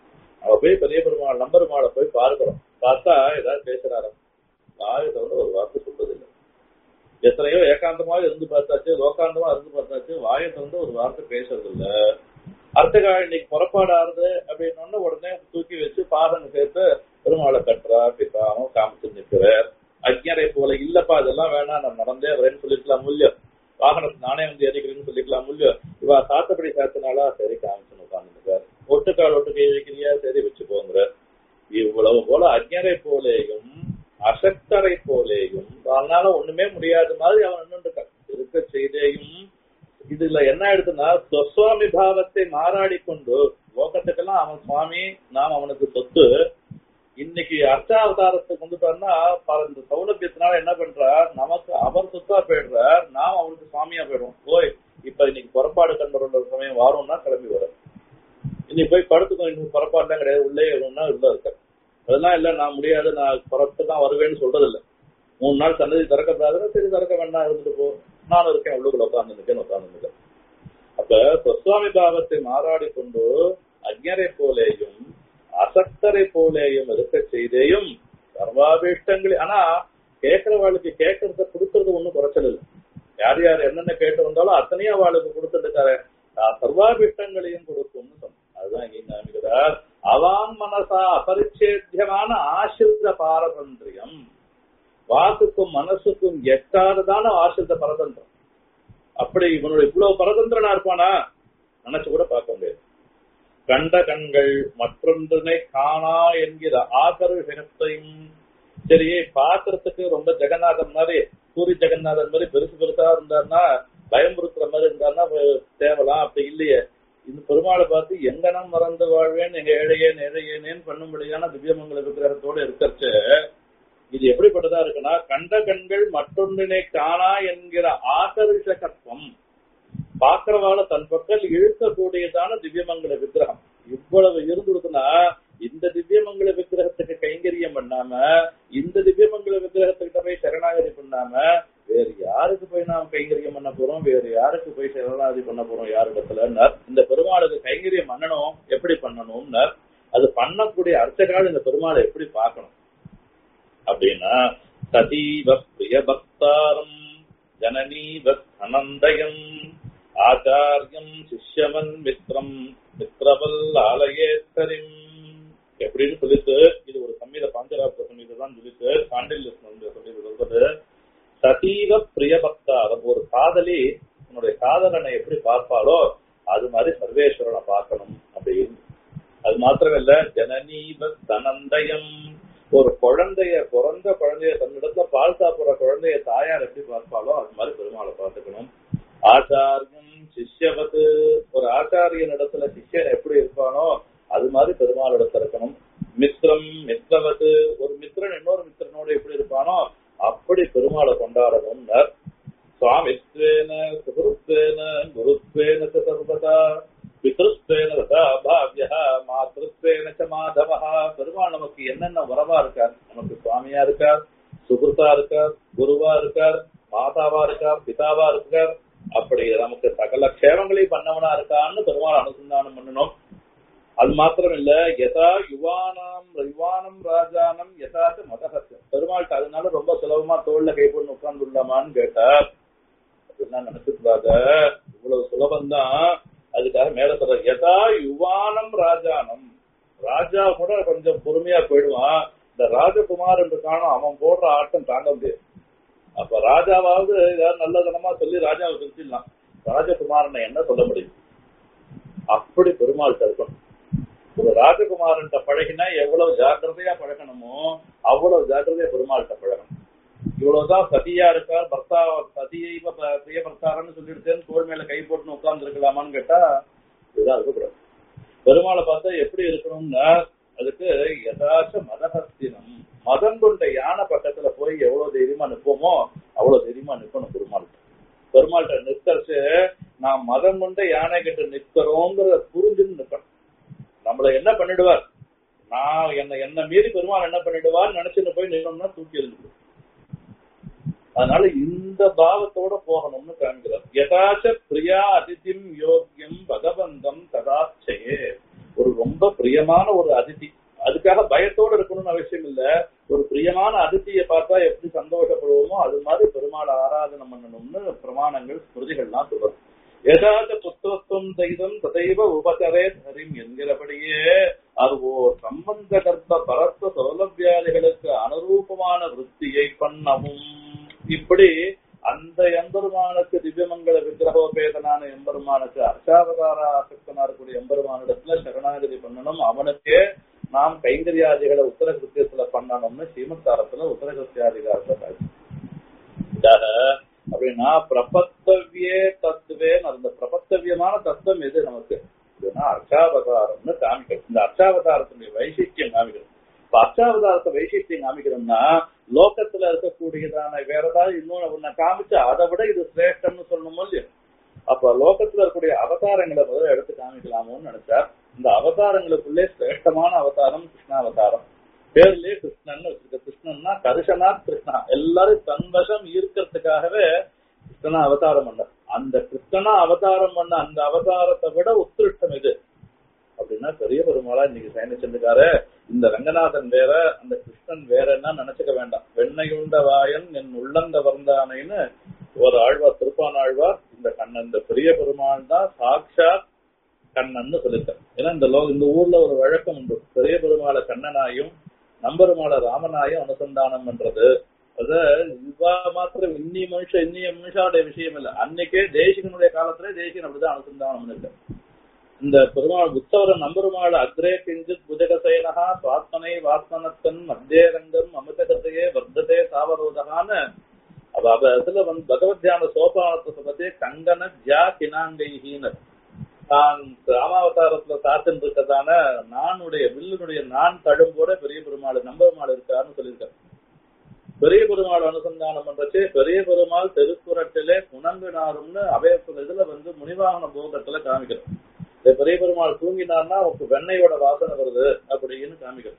அவ போய் பெரிய பெருமாள் நம்பெருமாளை போய் பார்க்கிறோம் பார்த்தா ஏதாவது பேசுறாரு வாயை தவிர ஒரு வார்த்தை சொல்றதில்லை எத்தனையோ ஏகாந்தமாக இருந்து பார்த்தாச்சு லோகாந்தமா இருந்து பார்த்தாச்சு வாயை திறந்து ஒரு வார்த்தை பேசுறது இல்ல அர்த்தகா இன்னைக்கு புறப்பாடாருது அப்படின்னு உடனே தூக்கி வச்சு பாதங்க சேர்த்து பெருமாளை கட்டுறா பிதாவும் காமிச்சு நிற்கிறார் அக்ஞரை போல இல்லப்பா இதெல்லாம் வேணாம் நான் நடந்தே வரேன்னு சொல்லிக்கலாம் முல்லியம் வாகனத்தை நானே வந்து எரிக்கிறேன்னு சொல்லிக்கலாம் முல்லியம் இவா சாத்தப்படி சாத்தினாலா சரி காமிச்சுன்னு உட்காந்துருக்கார் ஒட்டுக்கால் ஒட்டுக்கை வைக்கிறியா சரி வச்சுக்கோங்கிற இவ்வளவு போல அக்ஞரை போலேயும் அசக்தரை போலேயும் அதனால ஒண்ணுமே முடியாத மாதிரி அவன் நின்றுட்டான் இருக்க செய்தேயும் இதுல என்ன ஆயிடுதுன்னா சொஸ்வாமி பாவத்தை மாறாடி கொண்டு லோகத்துக்கெல்லாம் அவன் சுவாமி நாம் அவனுக்கு சொத்து இன்னைக்கு அர்த்தாவதாரத்தை கொண்டுட்டோம்னா இந்த சௌலபியத்தினால என்ன பண்றார் நமக்கு அவர் சொத்தா போயிடுறார் நாம் அவனுக்கு சுவாமியா போயிடுவோம் போய் இப்ப இன்னைக்கு புறப்பாடு கண்பரோட சமயம் வரும்னா கிளம்பி வர இன்னைக்கு போய் படுத்துக்கோ இன்னைக்கு புறப்பாடுலாம் கிடையாது உள்ளே வரும்னா உள்ள இருக்க அதெல்லாம் இல்ல நான் முடியாது நான் புறத்து தான் வருவேன்னு சொல்றது இல்ல மூணு நாள் சன்னதி திறக்கப்படாதுன்னா சரி திறக்க வேண்டாம் இருந்துட்டு போ நானும் இருக்கேன் உள்ளுக்குள்ள உட்கார்ந்து இருக்கேன் உட்கார்ந்து அப்ப சுவாமி பாவத்தை மாறாடி கொண்டு அக்ஞரை போலேயும் அசக்தரை போலேயும் இருக்க செய்தேயும் சர்வாபீஷ்டங்களே ஆனா கேட்கிறவாளுக்கு கேட்கறத கொடுக்கறது ஒண்ணும் குறைச்சல் இல்லை யார் யார் என்னென்ன கேட்டு வந்தாலும் அத்தனையும் அவளுக்கு கொடுத்துட்டு சர்வாபீஷ்டங்களையும் கொடுக்கும்னு சொன்ன அதுதான் இங்க காமிக்கிறார் அவாம் மனசா அபரிச்சேத்தியமான ஆசிரித பாரதந்திரியம் வாக்குக்கும் மனசுக்கும் எட்டாததான ஆசிரித பரதந்திரம் அப்படி இவனுடைய இவ்வளவு பரதந்திரனா இருப்பானா நினைச்சு கூட பார்க்க முடியாது கண்ட கண்கள் மற்றொன்றினை காணா என்கிற ஆகர்ஷத்தையும் சரி பாக்குறதுக்கு ரொம்ப ஜெகநாதன் மாதிரி சூரி ஜெகநாதன் மாதிரி பெருசு பெருசா இருந்தாருன்னா பயமுறுத்துற மாதிரி இருந்தாருன்னா தேவலாம் அப்படி இல்லையே இந்த பெருமாளை பார்த்து எங்கனம் மறந்து வாழ்வேன் எங்க ஏழையேன் ஏழையேனேன்னு பண்ணும்படியான திவ்யமங்கல விக்கிரகத்தோட இருக்கிறச்சு இது எப்படிப்பட்டதா இருக்குன்னா கண்ட கண்கள் மற்றொன்றினை காணா என்கிற ஆகர்ஷகத்துவம் பாக்குறவால தன் பக்கம் இழுக்கக்கூடியதான திவ்யமங்கல விக்கிரகம் இவ்வளவு இருந்துருக்குன்னா இந்த திவ்யமங்கல விக்கிரகத்துக்கு கைங்கரியம் பண்ணாம இந்த திவ்யமங்கல விக்கிரகத்துக்கிட்ட போய் சரணாகதி பண்ணாம வேறு யாருக்கு போய் நாம் கைங்கரியம் பண்ண போறோம் வேறு யாருக்கு போய் சரணாகதி பண்ண போறோம் யாரிடத்துல இந்த பெருமாளுக்கு கைங்கரியம் பண்ணணும் எப்படி பண்ணணும்னு அது பண்ணக்கூடிய அர்ச்சகால் இந்த பெருமாளை எப்படி பார்க்கணும் அப்படின்னா சதீவ பிரிய பக்தாரம் ஜனனீவத் அனந்தயம் ஆச்சாரியம் சிஷ்யமன் மித்ரம் மித்ரவல் ஆலயேஸ்வரிம் எப்படின்னு சொல்லிட்டு இது ஒரு சமயம் சமீத பாஞ்சராப்த சமீத தான் சொல்லிட்டு சாண்டில் சொல்லி சொல்றது சதீவ பிரியபக்தாரம் ஒரு காதலி உன்னுடைய காதலனை எப்படி பார்ப்பாளோ அது மாதிரி சர்வேஸ்வரனை பார்க்கணும் அப்படின்னு அது மாத்திரமல்ல ஜனனீப தனந்தயம் ஒரு குழந்தைய பிறந்த குழந்தைய தன்னிடத்துல பால் சாப்பிடுற குழந்தைய தாயார் எப்படி பார்ப்பாளோ அது மாதிரி பெருமாளை பார்த்துக்கணும் ஆச்சாரியம் சிஷ்யவத்து ஒரு ஆச்சாரியன் இடத்துல சிஷ்யன் எப்படி இருப்பானோ அது மாதிரி பெருமாள் இடத்துல இருக்கணும் மித்ரம் மித்ரவத்து ஒரு மித்ரன் இன்னொரு மித்திரனோட எப்படி இருப்பானோ அப்படி பெருமாளை கொண்டாடணும்னர் சுவாமித்வேன சுகுருத்வேன குருத்வேன ச சர்வதா பித்ருத்வேன ததா பாவ்யா மாத்ருத்வேன ச மாதவா பெருமாள் நமக்கு என்னென்ன வரவா இருக்கார் நமக்கு சுவாமியா இருக்கார் சுகுருத்தா இருக்கார் குருவா இருக்கார் மாதாவா இருக்கார் பிதாவா இருக்கார் அப்படி நமக்கு சகல க்ஷேமங்களையும் பண்ணவனா இருக்கான்னு பெருமாள் அனுசந்தானம் பண்ணணும் அது மாத்திரம் இல்ல யதா யுவானாம் யுவானம் ராஜானம் யதாச்ச மதகத்து பெருமாள்கிட்ட அதனால ரொம்ப சுலபமா தோல்ல கை போட்டு உட்கார்ந்துடலாமான்னு கேட்டார் அப்படின்னா நினைச்சுக்கூடாத இவ்வளவு சுலபம்தான் அதுக்காக மேல சொல்ற யதா யுவானம் ராஜானம் ராஜா கூட கொஞ்சம் பொறுமையா போயிடுவான் இந்த ராஜகுமார் என்று காணும் அவன் போடுற ஆட்டம் தாங்க முடியாது அப்ப ராஜாவாவது ஏதாவது நல்லதனமா சொல்லி ராஜாவை பிரிச்சிடலாம் ராஜகுமாரனை என்ன சொல்ல முடியும் அப்படி பெருமாள் இருக்கணும் ஒரு ராஜகுமாரன்ட்ட பழகினா எவ்வளவு ஜாக்கிரதையா பழகணுமோ அவ்வளவு ஜாக்கிரதையா பெருமாள்கிட்ட பழகணும் இவ்வளவுதான் சதியா இருக்கார் பர்த்தா சதியை பிரிய பர்த்தாரன்னு சொல்லிடுச்சேன்னு தோல் மேல கை போட்டுன்னு உட்கார்ந்து இருக்கலாமான்னு கேட்டா இதுதான் இருக்கக்கூடாது பெருமாளை பார்த்தா எப்படி இருக்கணும்னா அதுக்கு யதாச்ச மதஹஸ்தினம் மதம் கொண்ட யானை பக்கத்துல போய் எவ்வளவு தைரியமா நிற்போமோ அவ்வளவு தைரியமா நிற்கணும் பெருமாள்கிட்ட பெருமாள்கிட்ட நிற்கச்சு நான் மதம் கொண்ட யானை கிட்ட நிற்கிறோங்கிற புரிஞ்சுன்னு நிற்கணும் நம்மள என்ன பண்ணிடுவார் நான் என்ன என்ன மீறி பெருமாள் என்ன பண்ணிடுவார் நினைச்சுன்னு போய் நின்னோம்னா தூக்கி எறிஞ்சு அதனால இந்த பாவத்தோட போகணும்னு காண்கிறார் யதாச்ச பிரியா அதிதிம் யோக்கியம் பகவந்தம் ததாச்சயே ஒரு ரொம்ப பிரியமான ஒரு அதிதி அதுக்காக பயத்தோட இருக்கணும்னு அவசியம் இல்ல ஒரு பிரியமான அதித்தியை பார்த்தா எப்படி சந்தோஷப்படுவோமோ அது மாதிரி பெருமாள் ஆராதனை பண்ணணும்னு பிரமாணங்கள் ஸ்மிருதிகள்லாம் சொல்றது ஏதாச்ச புத்திரத்துவம் செய்தம் ததைவ உபசரே ஹரிம் என்கிறபடியே அது ஓர் சம்பந்த கர்த்த பரத்த சௌலபியாதிகளுக்கு அனுரூபமான விற்த்தியை பண்ணவும் இப்படி அந்த எம்பெருமானுக்கு திவ்யமங்கல விக்கிரகோபேதனான எம்பெருமானுக்கு அர்ச்சாவதார ஆசக்தனா இருக்கக்கூடிய எம்பெருமானிடத்துல சரணாகதி பண்ணணும் அவனுக்கே நாம் கைங்கரியாதிகளை உத்தர கிருத்தியத்துல பண்ணணும்னு ஸ்ரீமத்தாரத்துல உத்தர கிருத்தியாதிகாரத்துல காட்சி அப்படின்னா பிரபத்தவியே தத்துவேன்னு அந்த பிரபத்தவியமான தத்துவம் எது நமக்கு இதுனா அர்ச்சாவதாரம்னு காமிக்கணும் இந்த அர்ச்சாவதாரத்தினுடைய வைசிஷ்டியம் காமிக்கணும் இப்ப அர்ச்சாவதாரத்தை வைசிஷ்டியம் காமிக்கணும்னா லோகத்துல இருக்கக்கூடியதான வேற ஏதாவது இன்னொன்னு ஒண்ணு காமிச்சு அதை விட இது சிரேஷ்டம்னு சொல்லணும் இல்லையா அப்ப லோகத்துல இருக்கக்கூடிய அவதாரங்களை முதல்ல எடுத்து காமிக்கலாமோன்னு நினைச்சார் இந்த அவதாரங்களுக்குள்ளே சிரேஷ்டமான அவதாரம் கிருஷ்ணாவதாரம் பேர்லயே கிருஷ்ணன் வச்சிருக்க கிருஷ்ணன்னா கருஷனா கிருஷ்ணா எல்லாரும் தன்வசம் ஈர்க்கிறதுக்காகவே கிருஷ்ணனா அவதாரம் பண்ண அந்த கிருஷ்ணனா அவதாரம் பண்ண அந்த அவதாரத்தை விட உத்ருஷ்டம் இது அப்படின்னா பெரிய பெருமாளா இன்னைக்கு சயனிச்சிருக்காரு இந்த ரங்கநாதன் வேற அந்த கிருஷ்ணன் வேறன்னா நினைச்சுக்க வேண்டாம் வெண்ணையுண்ட வாயன் என் உள்ளந்த வந்தானைன்னு ஒரு ஆழ்வார் திருப்பான் ஆழ்வார் இந்த கண்ணன் இந்த பெரிய பெருமாள் தான் சாட்சாத் கண்ணன்னு சொல்லிட்டார் ஏன்னா இந்த லோ இந்த ஊர்ல ஒரு வழக்கம் உண்டு பெரிய பெருமாளை கண்ணனாயும் நம்பெருமாளை ராமனாயும் அனுசந்தானம் பண்றது அத இவா மாத்திரம் இன்னி மனுஷன் இன்னிய மனுஷாவுடைய விஷயம் இல்ல அன்னைக்கே தேசிகனுடைய காலத்திலே தேசிகன் அப்படிதான் அனுசந்தானம் பண்ணிருக்கார் இந்த பெருமாள் உத்தவர நம்பெருமாள் அக்ரே கிஞ்சித் புஜகசேனகா சுவாத்மனை வாத்மனத்தன் மத்தியரங்கம் அமிர்தகத்தையே வர்த்ததே சாவரோதகான்னு அவ அவ இதுல வந்து பகவத் தியான சோபானத்தை பத்தி கங்கன ஜா கினாங்கைஹீனர் தான் ராமாவதாரத்துல சாத்தின் இருக்கதான நானுடைய வில்லுனுடைய நான் தழும்போட பெரிய பெருமாள் நம்பெருமாள் இருக்காருன்னு சொல்லியிருக்காரு பெரிய பெருமாள் அனுசந்தானம் பண்றச்சே பெரிய பெருமாள் தெருக்குறட்டிலே குணங்கினாரும்னு அவையத்துல இதுல வந்து முனிவாகன போகத்துல காமிக்கிறோம் பெரிய பெருமாள் தூங்கினார்னா அவருக்கு வெண்ணையோட வாசனை வருது அப்படின்னு காமிக்கிறோம்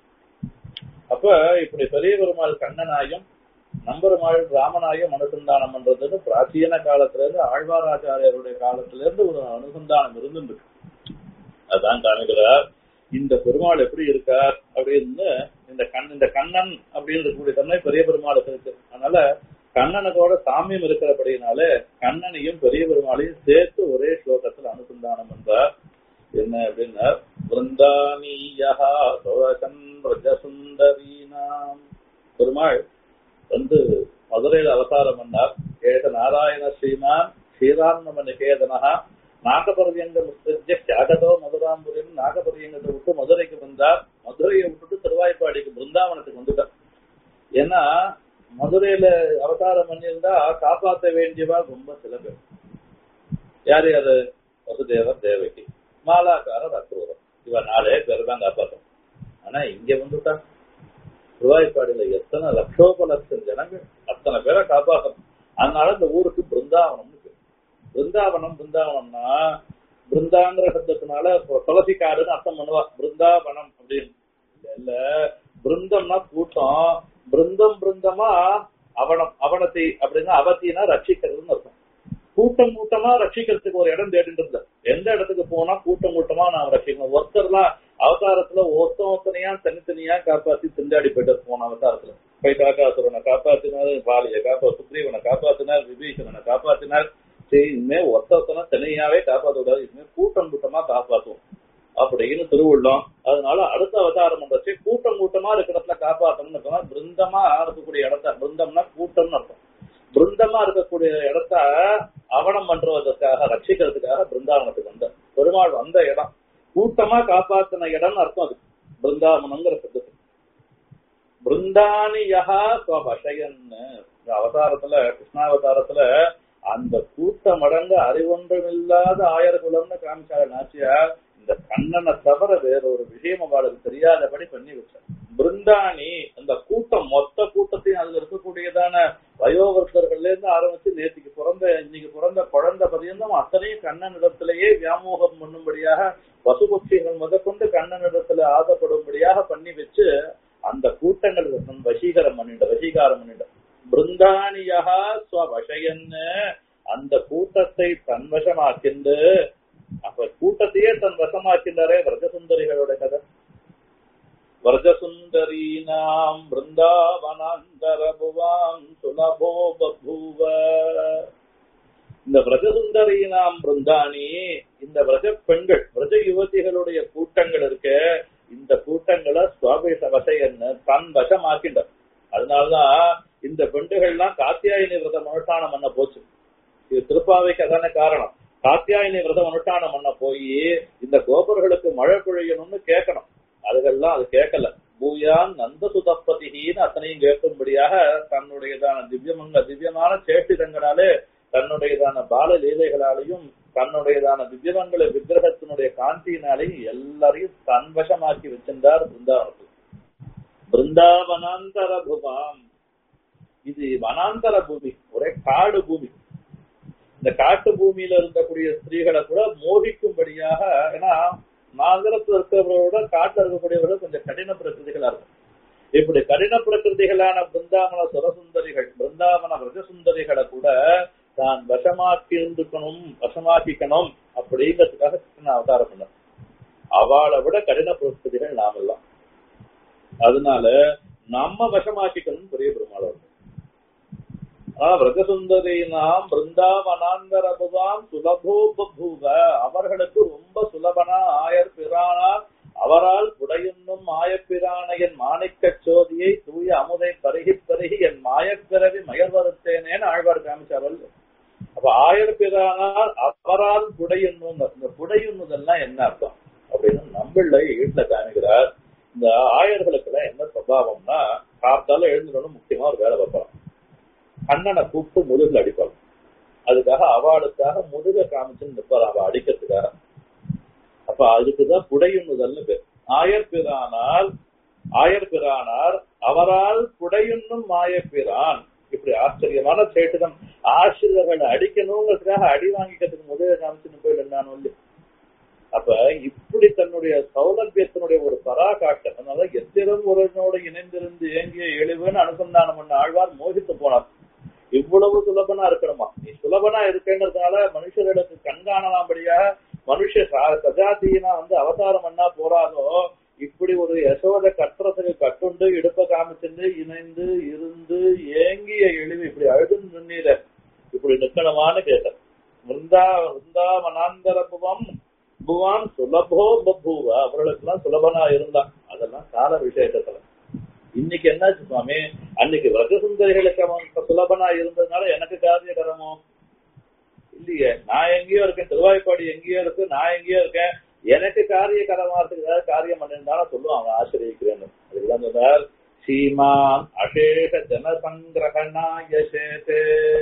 அப்ப இப்படி பெரிய பெருமாள் கண்ணனாயும் நம்பெருமாள் ராமனாயும் அனுசந்தானம் பண்றதுன்னு பிராச்சீன காலத்துல இருந்து ஆழ்வாராச்சாரியருடைய காலத்துல இருந்து ஒரு அனுசந்தானம் இருந்துருக்கு அதான் காமிக்கிறார் இந்த பெருமாள் எப்படி இருக்கார் அப்படின்னு இந்த கண் இந்த கண்ணன் அப்படின்னு இருக்கக்கூடிய தன்மை பெரிய பெருமாளுக்கு இருக்கு அதனால கண்ணனுக்கோட சாமியம் இருக்கிறபடினால கண்ணனையும் பெரிய பெருமாளையும் சேர்த்து ஒரே ஸ்லோகத்துல அனுசந்தானம் பண்றார் என்ன அப்படின்னா பிருந்தானீயா சோழசன் பிரஜசுந்தரீனாம் அவதாரம் பண்ணார் ஏக நாராயண ஸ்ரீமான் ஸ்ரீராம நிகேதனா நாகபரியங்க முஸ்திய தியாகதோ மதுராம்புரியும் நாகபரியங்கத்தை விட்டு மதுரைக்கு வந்தார் மதுரையை விட்டுட்டு திருவாய்ப்பாடிக்கு பிருந்தாவனத்துக்கு வந்துட்டார் ஏன்னா மதுரையில அவதாரம் பண்ணியிருந்தா காப்பாற்ற வேண்டியவா ரொம்ப சில பேர் யாரு அது வசுதேவர் தேவகி மாலாக்காரர் அக்ரூரம் இவ நாளே பேர் தான் காப்பாற்றும் ஆனா இங்க வந்துட்டா திருவாய்ப்பாடியில எத்தனை லட்சோப லட்சம் ஜனங்கள் அத்தனை பேரை காப்பாற்றணும் அதனால இந்த ஊருக்கு பிருந்தாவனம் பிருந்தாவனம் பிருந்தாவனம்னா பிருந்தாங்கிற சப்தத்தினால துளசி காடுன்னு அர்த்தம் பண்ணுவா பிருந்தாவனம் அப்படின்னு இல்ல பிருந்தம்னா கூட்டம் பிருந்தம் பிருந்தமா அவனம் அவனத்தை அப்படின்னா அவத்தினா ரட்சிக்கிறதுன்னு அர்த்தம் கூட்டம் கூட்டமா ரட்சிக்கிறதுக்கு ஒரு இடம் தேடிட்டு இருந்த எந்த இடத்துக்கு போனா கூட்டம் கூட்டமா நாம் ரட்சிக்கணும் ஒருத்தர்லாம் அவதாரத்துல ஒருத்தன் ஒருத்தனையா தனித்தனியா காப்பாத்தி திண்டாடி போயிட்டு போன அவதாரத்துல போய் காக்காசுரனை காப்பாத்தினார் பாலிய காப்பா சுக்ரீவனை காப்பாத்தினார் விபீஷணனை காப்பாத்தினார் சரி இனிமே ஒருத்தனை தனியாவே காப்பாற்ற கூடாது இனிமே கூட்டம் கூட்டமா காப்பாத்துவோம் அப்படின்னு திருவுள்ளம் அதனால அடுத்த அவதாரம் பண்றச்சு கூட்டம் கூட்டமா இருக்கிற இடத்துல காப்பாற்றணும்னு சொன்னா பிருந்தமா இருக்கக்கூடிய இடத்த பிருந்தம்னா கூட்டம்னு அர்த்தம் பிருந்தமா இருக்கக்கூடிய இடத்த அவனம் பண்றதுக்காக ரட்சிக்கிறதுக்காக பிருந்தாவனத்துக்கு வந்த பெருமாள் வந்த இடம் கூட்டமா காப்பாத்தின இடம்னு அர்த்தம் அது பிருந்தாவனம்ங்கிற சப்தத்துக்கு பிருந்தானியா ஸ்வபஷயன்னு அவதாரத்துல கிருஷ்ணாவதாரத்துல அந்த கூட்ட மடங்கு அறிவொன்றுமில்லாத ஆயர் குலம்னு காமிச்சாரு நாச்சியார் இந்த கண்ணனை தவிர வேற ஒரு விஷயம் அவளுக்கு தெரியாதபடி பண்ணி வச்சார் பிருந்தாணி அந்த கூட்டம் மொத்த கூட்டத்தையும் அதுல இருக்கக்கூடியதான வயோவர்த்தர்கள்ல இருந்து ஆரம்பிச்சு நேற்றுக்கு பிறந்த இன்னைக்கு பிறந்த குழந்தை பரியந்தம் அத்தனையும் கண்ணனிடத்திலேயே வியாமோகம் பண்ணும்படியாக பசுபட்சிகள் முதற்கொண்டு கண்ணனிடத்துல ஆசைப்படும்படியாக பண்ணி வச்சு அந்த கூட்டங்கள் வசீகரம் பண்ணிட்ட வசீகாரம் பண்ணிட்ட பிருந்தானியா ஸ்வவசயன்னு அந்த கூட்டத்தை தன்வசமாக்கிண்டு அப்ப கூட்டத்தையே தன் வசமாக்கின்றாரே விரஜசுந்தரிகளோட கதை விரஜசுந்தரீனாம் பிருந்தாவனாந்தர புவாம் சுலபோ பபூவ இந்த விரஜசுந்தரீனாம் பிருந்தானி இந்த விரஜ பெண்கள் விரஜ யுவதிகளுடைய கூட்டங்கள் இருக்க இந்த கூட்டங்களை சுவாபேச வசையன்னு தன் வசமாக்கின்றார் அதனாலதான் இந்த பெண்டுகள்லாம் காத்தியாயினி விரதம் அனுஷ்டானம் பண்ண போச்சு இது திருப்பாவைக்கு அதான காரணம் காத்தியாயினி விரதம் அனுஷ்டானம் பண்ண போய் இந்த கோபர்களுக்கு மழை பொழியணும்னு கேட்கணும் அதுகெல்லாம் அது கேட்கல பூயான் நந்த சுதப்பதிகின்னு அத்தனையும் கேட்கும்படியாக தன்னுடையதான திவ்யமங்க திவ்யமான சேட்டிடங்களாலே தன்னுடையதான பால லீலைகளாலையும் தன்னுடையதான திவ்யமங்கல விக்கிரகத்தினுடைய காந்தியினாலையும் எல்லாரையும் தன்வசமாக்கி வச்சிருந்தார் பிருந்தாவனத்தில் பிருந்தாவனாந்தர புகாம் இது வனாந்தர பூமி ஒரே காடு பூமி இந்த காட்டு பூமியில இருக்கக்கூடிய ஸ்திரீகளை கூட மோகிக்கும்படியாக ஏன்னா நகரத்துல இருக்கிறவரோட காட்டுல இருக்கக்கூடியவர்கள் கொஞ்சம் கடின பிரகிருதிகளா இருக்கும் இப்படி கடின பிரகிருதிகளான பிருந்தாவன சுரசுந்தரிகள் பிருந்தாவன விரஜசுந்தரிகளை கூட தான் வசமாக்கி இருந்துக்கணும் வசமாக்கிக்கணும் அப்படிங்கிறதுக்காக கிருஷ்ணன் அவதாரம் பண்ண அவளை விட கடின பிரகிருதிகள் நாமெல்லாம் அதனால நம்ம வசமாக்கிக்கணும் பெரிய பெருமாள் அவர்கள் விரகசுந்தரினாம் பிருந்தாவனாந்தரபுவாம் சுலபோ பபூவ அவர்களுக்கு ரொம்ப சுலபனா ஆயர் பிரானார் அவரால் புடையுண்ணும் மாயப்பிரானையன் மாணிக்கச் சோதியை தூய அமுதை பருகி பருகி என் மாயப்பிறவி மயர் வருத்தேனேன்னு ஆழ்வார் காமிச்சார்கள் அப்ப ஆயர் பிரானார் அவரால் புடையுண்ணும் இந்த புடையுண்ணுதெல்லாம் என்ன அர்த்தம் அப்படின்னு நம்மள வீட்டுல காமிக்கிறார் இந்த ஆயர்களுக்கு எல்லாம் என்ன சுவாவம்னா காத்தால எழுந்துடணும் முக்கியமா ஒரு வேலை வைப்பாங்க கண்ணனை கூப்பிட்டு முதுகுல அடிப்பாங்க அதுக்காக அவளுக்காக முதுக காமிச்சுன்னு நிற்பார் அவ அடிக்கிறதுக்காக அப்ப அதுக்குதான் புடையுண்ணுதல்னு பேர் ஆயர் பிரானால் ஆயர் பிரானார் அவரால் புடையுண்ணும் மாயப்பிரான் இப்படி ஆச்சரியமான சேட்டுதான் ஆசிரியர்களை அடிக்கணுங்கிறதுக்காக அடி வாங்கிக்கிறதுக்கு முதல காமிச்சுன்னு போயிட்டு நான் வந்து அப்ப இப்படி தன்னுடைய சௌலபியத்தினுடைய ஒரு பராகாட்டு அதனால எத்திரம் ஒருவனோடு இணைந்திருந்து ஏங்கிய எழுவுன்னு அனுசந்தானம் பண்ண ஆழ்வார் மோகித்து போனார் இவ்வளவு சுலபனா இருக்கணுமா நீ சுலபனா இருக்கேங்கிறதுனால மனுஷர்களுக்கு கண்காணலாம்படியாக மனுஷ சஜாதினா வந்து அவதாரம் பண்ணா போறாதோ இப்படி ஒரு யசோத கட்டுறதுக்கு கட்டுண்டு இடுப்ப காமிச்சுண்டு இணைந்து இருந்து ஏங்கிய எளிவு இப்படி அழுது நின்னீர இப்படி நிக்கணுமான்னு கேட்டேன் விருந்தா விருந்தா மனாந்தரபுவம் புவான் சுலபோ பபூவ அவர்களுக்கு எல்லாம் சுலபனா இருந்தான் அதெல்லாம் கால விசேஷத்துல இன்னைக்கு என்னாச்சு சுவாமி அன்னைக்கு விரதசுந்தரிகளுக்கு அவன் சுலபனா இருந்ததுனால எனக்கு காரியகரமோ இல்லையே நான் எங்கேயோ இருக்கேன் திருவாய்ப்பாடி எங்கேயோ இருக்கு நான் எங்கேயோ இருக்கேன் எனக்கு காரியகரமாறதுக்கு ஏதாவது காரியம் பண்ணிருந்தாலும் சொல்லுவான் அவன் ஆசிரியக்கிறேன்னு அதுக்கெல்லாம் சொன்னார் சீமான் அசேஷ ஜனசங்கிரகணாய சேதே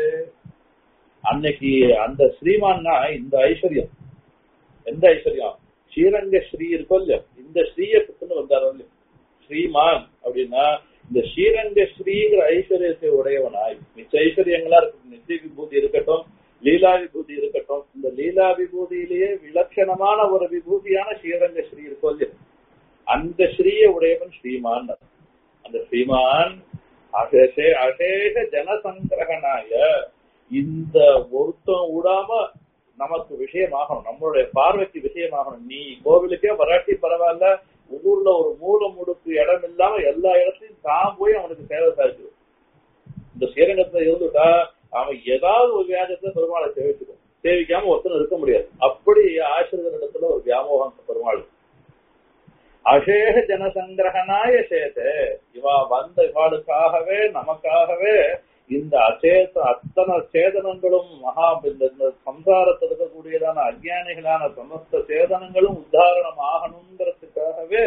அன்னைக்கு அந்த ஸ்ரீமான்னா இந்த ஐஸ்வர்யம் எந்த ஐஸ்வர்யம் ஸ்ரீரங்க ஸ்ரீ இருக்கோ இல்லையோ இந்த ஸ்ரீய புத்துன்னு வந்தாரோ இல்லையோ ஸ்ரீமான் அப்படின்னா இந்த ஸ்ரீரங்க ஸ்ரீங்கிற ஐஸ்வர்யத்தை உடையவனாய் மிச்ச ஐஸ்வர்யங்களா இருக்கட்டும் நித்திய விபூதி இருக்கட்டும் லீலா விபூதி இருக்கட்டும் இந்த லீலா விபூதியிலேயே விலட்சணமான ஒரு விபூதியான ஸ்ரீரங்க ஸ்ரீ இருக்கோ இல்லையோ அந்த ஸ்ரீய உடையவன் ஸ்ரீமான் அந்த ஸ்ரீமான் அசேஷ அசேஷ ஜனசங்கிரகனாய இந்த ஒருத்தம் விடாம நமக்கு விஷயமாகணும் நம்மளுடைய பார்வைக்கு விஷயமாகணும் நீ கோவிலுக்கே வராட்டி பரவாயில்ல ஊர்ல ஒரு மூல முடுக்கு இடம் இல்லாம எல்லா இடத்தையும் தான் போய் அவனுக்கு சேவை சாதிச்சு இந்த ஸ்ரீரங்கத்துல இருந்துட்டா அவன் ஏதாவது ஒரு வியாஜத்துல பெருமாளை சேவிச்சுக்கும் சேவிக்காம ஒருத்தன் இருக்க முடியாது அப்படி ஆசிரியர் இடத்துல ஒரு வியாமோகம் பெருமாள் அசேஷ ஜனசங்கிரகனாய சேதே இவா வந்த இவாளுக்காகவே நமக்காகவே இந்த அச்சேத அத்தனை சேதனங்களும் மகா இந்த இந்த சம்சாரத்தில் இருக்கக்கூடியதான அஜ்ஞானிகளான சமஸ்த சேதனங்களும் உத்தாரணம் ஆகணுங்கிறதுக்காகவே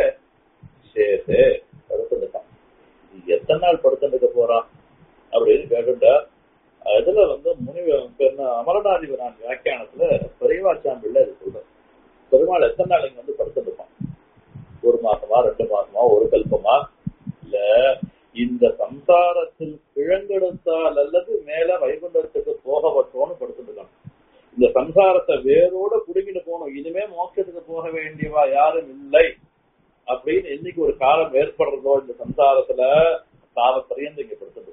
சேதே படுத்துட்டான் எத்தனை நாள் படுத்துட்டு போறான் அப்படின்னு கேட்டுட்டா இதுல வந்து முனிவ அமரநாதிபரான் வியாக்கியானத்துல பெரியவாச்சாம்பிள்ள இது சொல்ற பெருமாள் எத்தனை நாள் இங்க வந்து படுத்துருப்பான் ஒரு மாசமா ரெண்டு மாசமா ஒரு கல்பமா இல்ல இந்த சம்சாரத்தில் பிழங்கெடுத்தால் அல்லது மேல வைகுண்டத்துக்கு போகப்பட்டோன்னு படுத்துருக்காங்க இந்த சம்சாரத்தை வேரோட குடுங்கிட்டு போகணும் இனிமே மோட்சத்துக்கு போக வேண்டியவா யாரும் இல்லை அப்படின்னு என்னைக்கு ஒரு காலம் ஏற்படுறதோ இந்த சம்சாரத்துல சாவப்பரியந்து இங்க படுத்துட்டு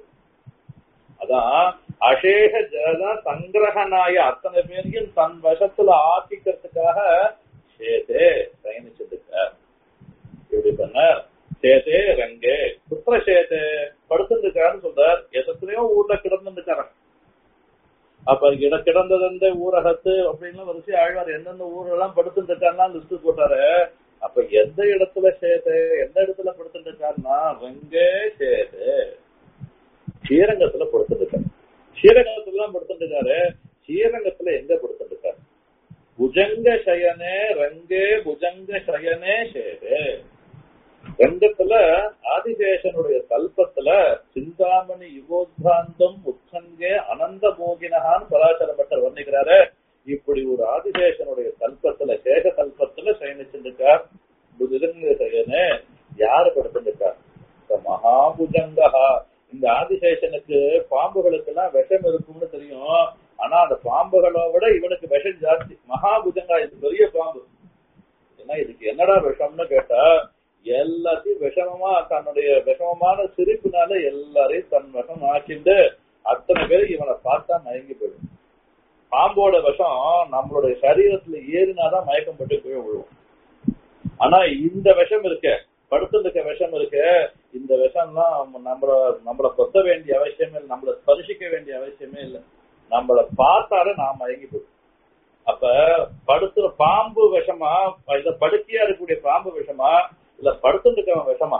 அதான் அசேஷ ஜன சங்கிரகனாய அத்தனை பேரையும் தன் வசத்துல ஆக்கிக்கிறதுக்காக சேதே பயணிச்சதுக்க இப்படி பண்ண சேதே ரங்கே குற்ற சேதே படுத்துருக்காருன்னு சொல்றார் எத்தனையோ ஊர்ல கிடந்துருக்காரன் அப்ப இட கிடந்தது ஊரகத்து அப்படின்னு வரிசை ஆழ்வார் எந்தெந்த ஊரெல்லாம் படுத்துட்டு இருக்காருன்னா லிஸ்ட் போட்டாரு அப்ப எந்த இடத்துல சேது எந்த இடத்துல படுத்துட்டு இருக்காருன்னா ரங்கே சேது ஸ்ரீரங்கத்துல படுத்துட்டு இருக்காரு ஸ்ரீரங்கத்துல தான் படுத்துட்டு இருக்காரு ஸ்ரீரங்கத்துல எங்க படுத்துட்டு இருக்காரு புஜங்க சயனே ரங்கே புஜங்க சயனே சேது ரங்கத்துல ஆதிசேஷனுடைய கல்பத்துல சிந்தாமணி யுகோத்ராந்தம் உச்சங்கே அனந்த மோகினகான்னு பராசரப்பட்டர் வர்ணிக்கிறாரு இப்படி ஒரு ஆதிசேஷனுடைய கல்பத்துல சேக கல்பத்துல சயனிச்சிருக்கார் புஜங்க சயனே யாரு படுத்திருக்கார் இந்த மகாபுஜங்கா இந்த ஆதிசேஷனுக்கு பாம்புகளுக்கு எல்லாம் விஷம் இருக்கும்னு தெரியும் ஆனா அந்த பாம்புகளை விட இவனுக்கு விஷம் ஜாஸ்தி மகாபுஜங்கா இது பெரிய பாம்பு ஏன்னா இதுக்கு என்னடா விஷம்னு கேட்டா எல்லாத்தையும் விஷமமா தன்னுடைய விஷமமான சிரிப்புனால எல்லாரையும் தன் விஷம் ஆக்கிண்டு அத்தனை பேர் இவனை பார்த்தா மயங்கி போயிடும் பாம்போட விஷம் நம்மளுடைய சரீரத்துல ஏறினாதான் மயக்கம் பட்டு போய் விழுவும் ஆனா இந்த விஷம் இருக்க படுத்துருக்க விஷம் இருக்கு இந்த விஷம்லாம் நம்மள நம்மள கொத்த வேண்டிய அவசியமே இல்லை நம்மள ஸ்பரிசிக்க வேண்டிய அவசியமே இல்லை நம்மள பார்த்தாலே நான் மயங்கி போயிடும் அப்ப படுத்துற பாம்பு விஷமா இல்ல படுக்கையா இருக்கக்கூடிய பாம்பு விஷமா இல்ல படுத்துருக்கவன் விஷமா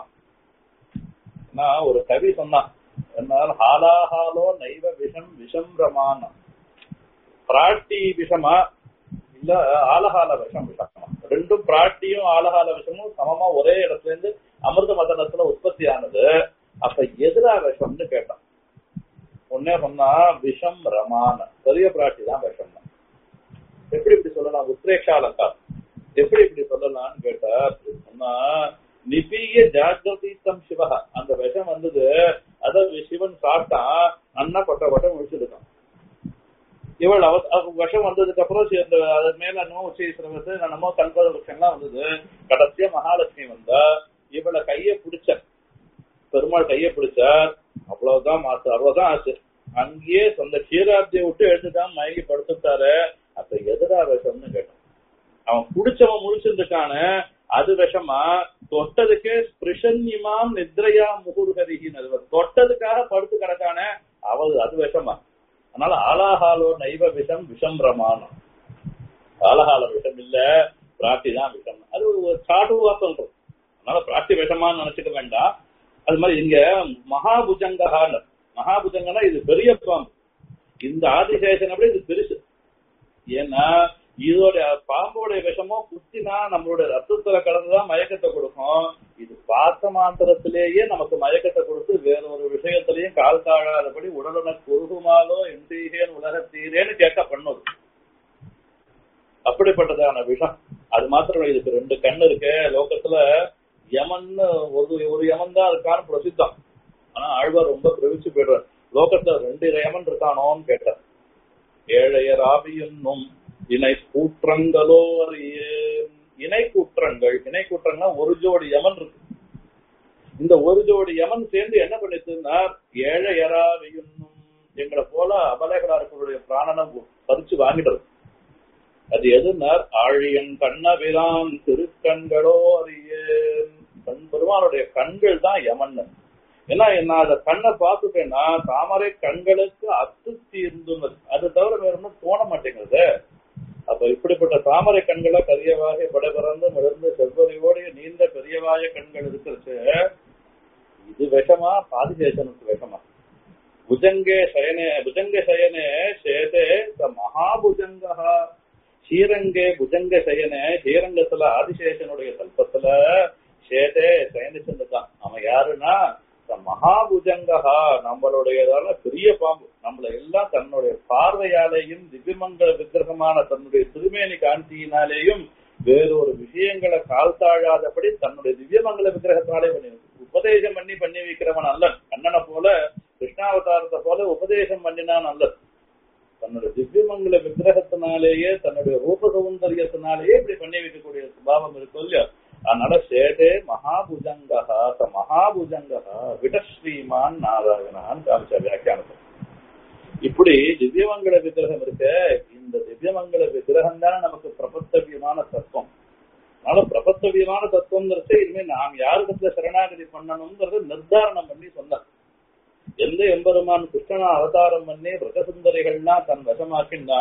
நான் ஒரு கவி சொன்னான் என்னால் ஹாலாஹாலோ நைவ விஷம் விஷம் ரமான பிராட்டி விஷமா இல்ல ஆலகால விஷம் விஷமா ரெண்டும் பிராட்டியும் ஆலகால விஷமும் சமமா ஒரே இடத்துல இருந்து அமிர்த மதனத்துல உற்பத்தி ஆனது அப்ப எதிரா விஷம்னு கேட்டான் உடனே சொன்னா விஷம் ரமான பெரிய பிராட்டி தான் விஷம் தான் எப்படி இப்படி சொல்லலாம் உத்ரேஷாலங்கா எப்படி இப்படி சொல்லலாம்னு கேட்டா சொன்னா நிபிய ஜாகிரதீத்தம் சிவா அந்த விஷம் வந்தது அத சிவன் சாப்பிட்டான் அண்ணா கொட்ட கொட்ட முடிச்சிருக்கான் இவள் அவ விஷம் வந்ததுக்கு அப்புறம் அந்த அது மேல என்னமோ உச்சீஸ்வரத்து என்னமோ கல்பத விஷயம்லாம் வந்தது கடைசியா மகாலட்சுமி வந்தா இவளை கைய பிடிச்ச பெருமாள் கைய பிடிச்சார் அவ்வளவுதான் மாசம் அவ்வளவுதான் ஆச்சு அங்கேயே சொந்த க்ஷீராப்தியை விட்டு எடுத்துதான் மயங்கி படுத்துட்டாரு அப்ப எதிரா விஷம்னு கேட்டான் அவன் குடிச்சவன் முடிச்சிருந்துக்கான அது விஷமா தொட்டதுக்கு ஸ்பிரிஷன்யமாம் நித்ரையா முகுர்கரிகின்னு தொட்டதுக்காக படுத்து கிடக்கான அவ அது விஷமா அதனால ஆலாஹாலோ நைவ விஷம் விஷம் பிரமாணம் ஆலஹால விஷம் இல்ல பிராட்டி தான் விஷம் அது ஒரு சாட்டுவா சொல்றோம் அதனால பிராட்டி விஷமான்னு நினைச்சுக்க வேண்டாம் அது மாதிரி இங்க மகாபுஜங்ககான்னு மகாபுஜங்கன்னா இது பெரிய பாம்பு இந்த ஆதிசேஷன் அப்படி இது பெருசு ஏன்னா இதோட பாம்போடைய விஷமோ குத்தினா நம்மளுடைய ரத்தத்துல கலந்துதான் மயக்கத்தை கொடுக்கும் இது பார்த்த மாத்திரத்திலேயே நமக்கு மயக்கத்தை கொடுத்து வேற ஒரு விஷயத்திலையும் கால் தாழாதபடி உடலுன குறுகுமாலோ எந்தீகேன் உலகத்தீரேன்னு கேட்க பண்ணுது அப்படிப்பட்டதான விஷம் அது மாத்திரம் இதுக்கு ரெண்டு கண் இருக்கு லோகத்துல யமன்னு ஒரு ஒரு யமன் தான் இருக்கான்னு பிரசித்தம் ஆனா ஆழ்வார் ரொம்ப பிரவிச்சு போயிடுறார் லோகத்துல ரெண்டு யமன் இருக்கானோன்னு கேட்டார் ஏழையர் ஆவியன்னும் இணை கூற்றங்களோ அறியேன் இணை கூற்றங்கள் இணை கூற்றங்கள்னா ஒரு ஜோடி யமன் இருக்கு இந்த ஒரு ஜோடி யமன் சேர்ந்து என்ன பண்ணிட்டுன்னா ஏழையராவியன்னும் எங்களை போல அபலைகளா இருக்கிறவருடைய பிராணனை பறிச்சு வாங்கிடுறது அது எதுனார் ஆழியன் கண்ணபிரான் திருக்கண்களோ அறியேன் கண் பெருமானுடைய கண்கள் தான் யமன் ஏன்னா நான் அந்த கண்ணை பார்த்துட்டேன்னா தாமரை கண்களுக்கு அத்து தீர்ந்துன்னது அது தவிர வேற ஒன்றும் தோண மாட்டேங்குது அப்ப இப்படிப்பட்ட தாமரை கண்களை கரியவாக படபிறந்து மிளர்ந்து செவ்வறியோடு நீண்ட பெரியவாய கண்கள் இருக்கிறது இது விஷமா பாதிசேஷனுக்கு விஷமா புஜங்கே சயனே புஜங்க சயனே சேதே த மகாபுஜங்கா ஸ்ரீரங்கே புஜங்க சயனே ஸ்ரீரங்கத்துல ஆதிசேஷனுடைய கல்பத்துல சேதே சயனிச்சந்தான் அவன் யாருன்னா மகாபுஜங்கா நம்மளுடையதான பெரிய பாம்பு நம்மள எல்லாம் தன்னுடைய பார்வையாலேயும் திவ்யமங்கல விக்கிரகமான தன்னுடைய திருமேனி காந்தியினாலேயும் வேறொரு விஷயங்களை கால் தாழாதபடி தன்னுடைய திவ்யமங்கல விக்கிரகத்தாலே பண்ணி உபதேசம் பண்ணி பண்ணி வைக்கிறவன் அல்ல கண்ணனை போல கிருஷ்ணாவதாரத்தை போல உபதேசம் பண்ணினான் அல்ல தன்னுடைய திவ்யமங்கல விக்கிரகத்தினாலேயே தன்னுடைய ரூப சௌந்தரியத்தினாலேயே இப்படி பண்ணி வைக்கக்கூடிய சுபாவம் இருக்கும் இல்லையா அதனால சேதே மகாபுஜங்கா ச மகாபுஜங்கா விடஸ்ரீமான் நாராயணான்னு காமிச்ச வியாக்கியானத்தை இப்படி திவ்யமங்கல விக்கிரகம் இருக்க இந்த திவ்யமங்கல விக்கிரகம் தானே நமக்கு பிரபத்தவியமான தத்துவம் அதனால பிரபத்தவியமான தத்துவங்கிறது இனிமே நாம் யாரிடத்துல சரணாகதி பண்ணணுங்கிறத நிர்தாரணம் பண்ணி சொன்னார் எந்த எம்பெருமான் கிருஷ்ணனா அவதாரம் பண்ணி பிரகசுந்தரிகள்லாம் தன் வசமாக்கின்னா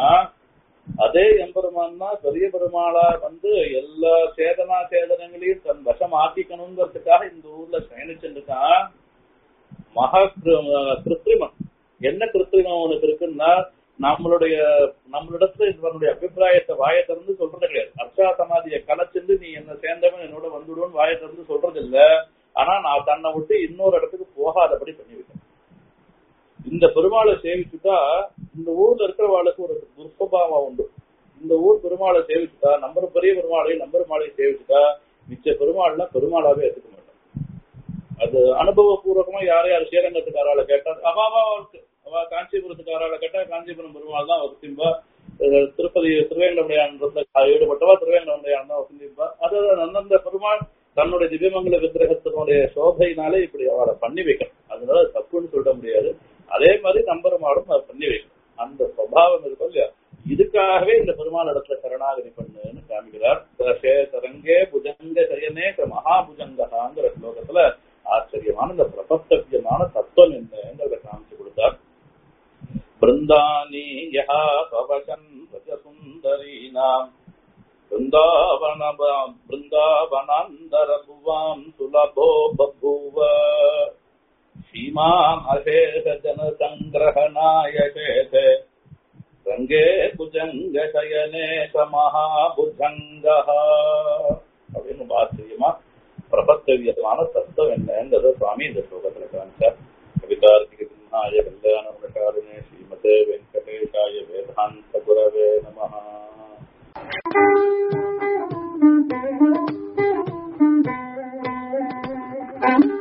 அதே எம்பெருமான் தான் பெரிய பெருமாளா வந்து எல்லா சேதனா சேதனங்களையும் தன் வசம் ஆக்கிக்கணுங்கிறதுக்காக இந்த ஊர்ல பயணிச்சுருக்கான் மகா கிருத்திரிமன் என்ன கிருத்திரிமம் உனக்கு இருக்குன்னா நம்மளுடைய நம்மளிடத்துல இதனுடைய அபிப்பிராயத்தை வாயை திறந்து சொல்றது கிடையாது அர்ச்சா சமாதியை கலைச்சிருந்து நீ என்ன சேர்ந்தவன் என்னோட வந்துடுவோன்னு வாயை திறந்து சொல்றது இல்ல ஆனா நான் தன்னை விட்டு இன்னொரு இடத்துக்கு போகாதபடி பண்ணி வைக்கிறேன் இந்த பெருமாளை சேவிச்சுட்டா இந்த ஊர்ல இருக்கிறவாளுக்கு ஒரு துர்ஸ்வபாவம் உண்டு இந்த ஊர் பெருமாளை சேவிச்சுட்டா நம்பர் பெரிய பெருமாளையும் நம்பர் மாலையை சேவிச்சுட்டா மிச்ச பெருமாள்லாம் பெருமாளாவே எடுத்துக்க மாட்டான் அது அனுபவபூர்வகமா யார் யார் ஸ்ரீரங்கத்துக்காரால கேட்டா அவாவா இருக்கு அவ காஞ்சிபுரத்துக்காரால கேட்டா காஞ்சிபுரம் பெருமாள் தான் ஒரு சிம்பா திருப்பதி திருவேங்கடமுடையான்றதுல ஈடுபட்டவா திருவேங்கடமுடையான் தான் வசந்திப்பா அது அந்தந்த பெருமாள் தன்னுடைய திவ்யமங்கல விக்கிரகத்தினுடைய சோபையினாலே இப்படி அவரை பண்ணி வைக்கணும் அதனால தப்புன்னு சொல்ல முடியாது அதே மாதிரி நம்பெருமாளும் அதை பண்ணி வைக்கணும் அந்த சுவாவம் இருக்கும் இல்லையா இதுக்காகவே இந்த பெருமாள் இடத்துல சரணாகதி பண்ணுன்னு காமிக்கிறார் தரங்கே புஜங்க சயனே மகாபுஜங்ககாங்கிற ஸ்லோகத்துல ஆச்சரியமான இந்த பிரபத்தவியமான தத்துவம் என்னங்கிறத காமிச்சு கொடுத்தார் பிருந்தானி யா பவசன் சுந்தரீனாம் பிருந்தாவன பிருந்தாவனாந்தர புவாம் சுலபோ பபூவ சீமாமகேஷ ஜன சங்கிரகணாய சேதே ரங்கே புஜங்க சயனே மகாபுஜங்க அப்படின்னு ஆச்சரியமா பிரபத்தவியமான தத்துவம் என்னங்கிறத சுவாமி இந்த ஸ்லோகத்துல காமிச்சார் கவிதார்த்திக சிம்ஹாய கல்யாண காருணே ஸ்ரீமதே வெங்கடேஷாய வேதாந்த குரவே நமஹ Thank you.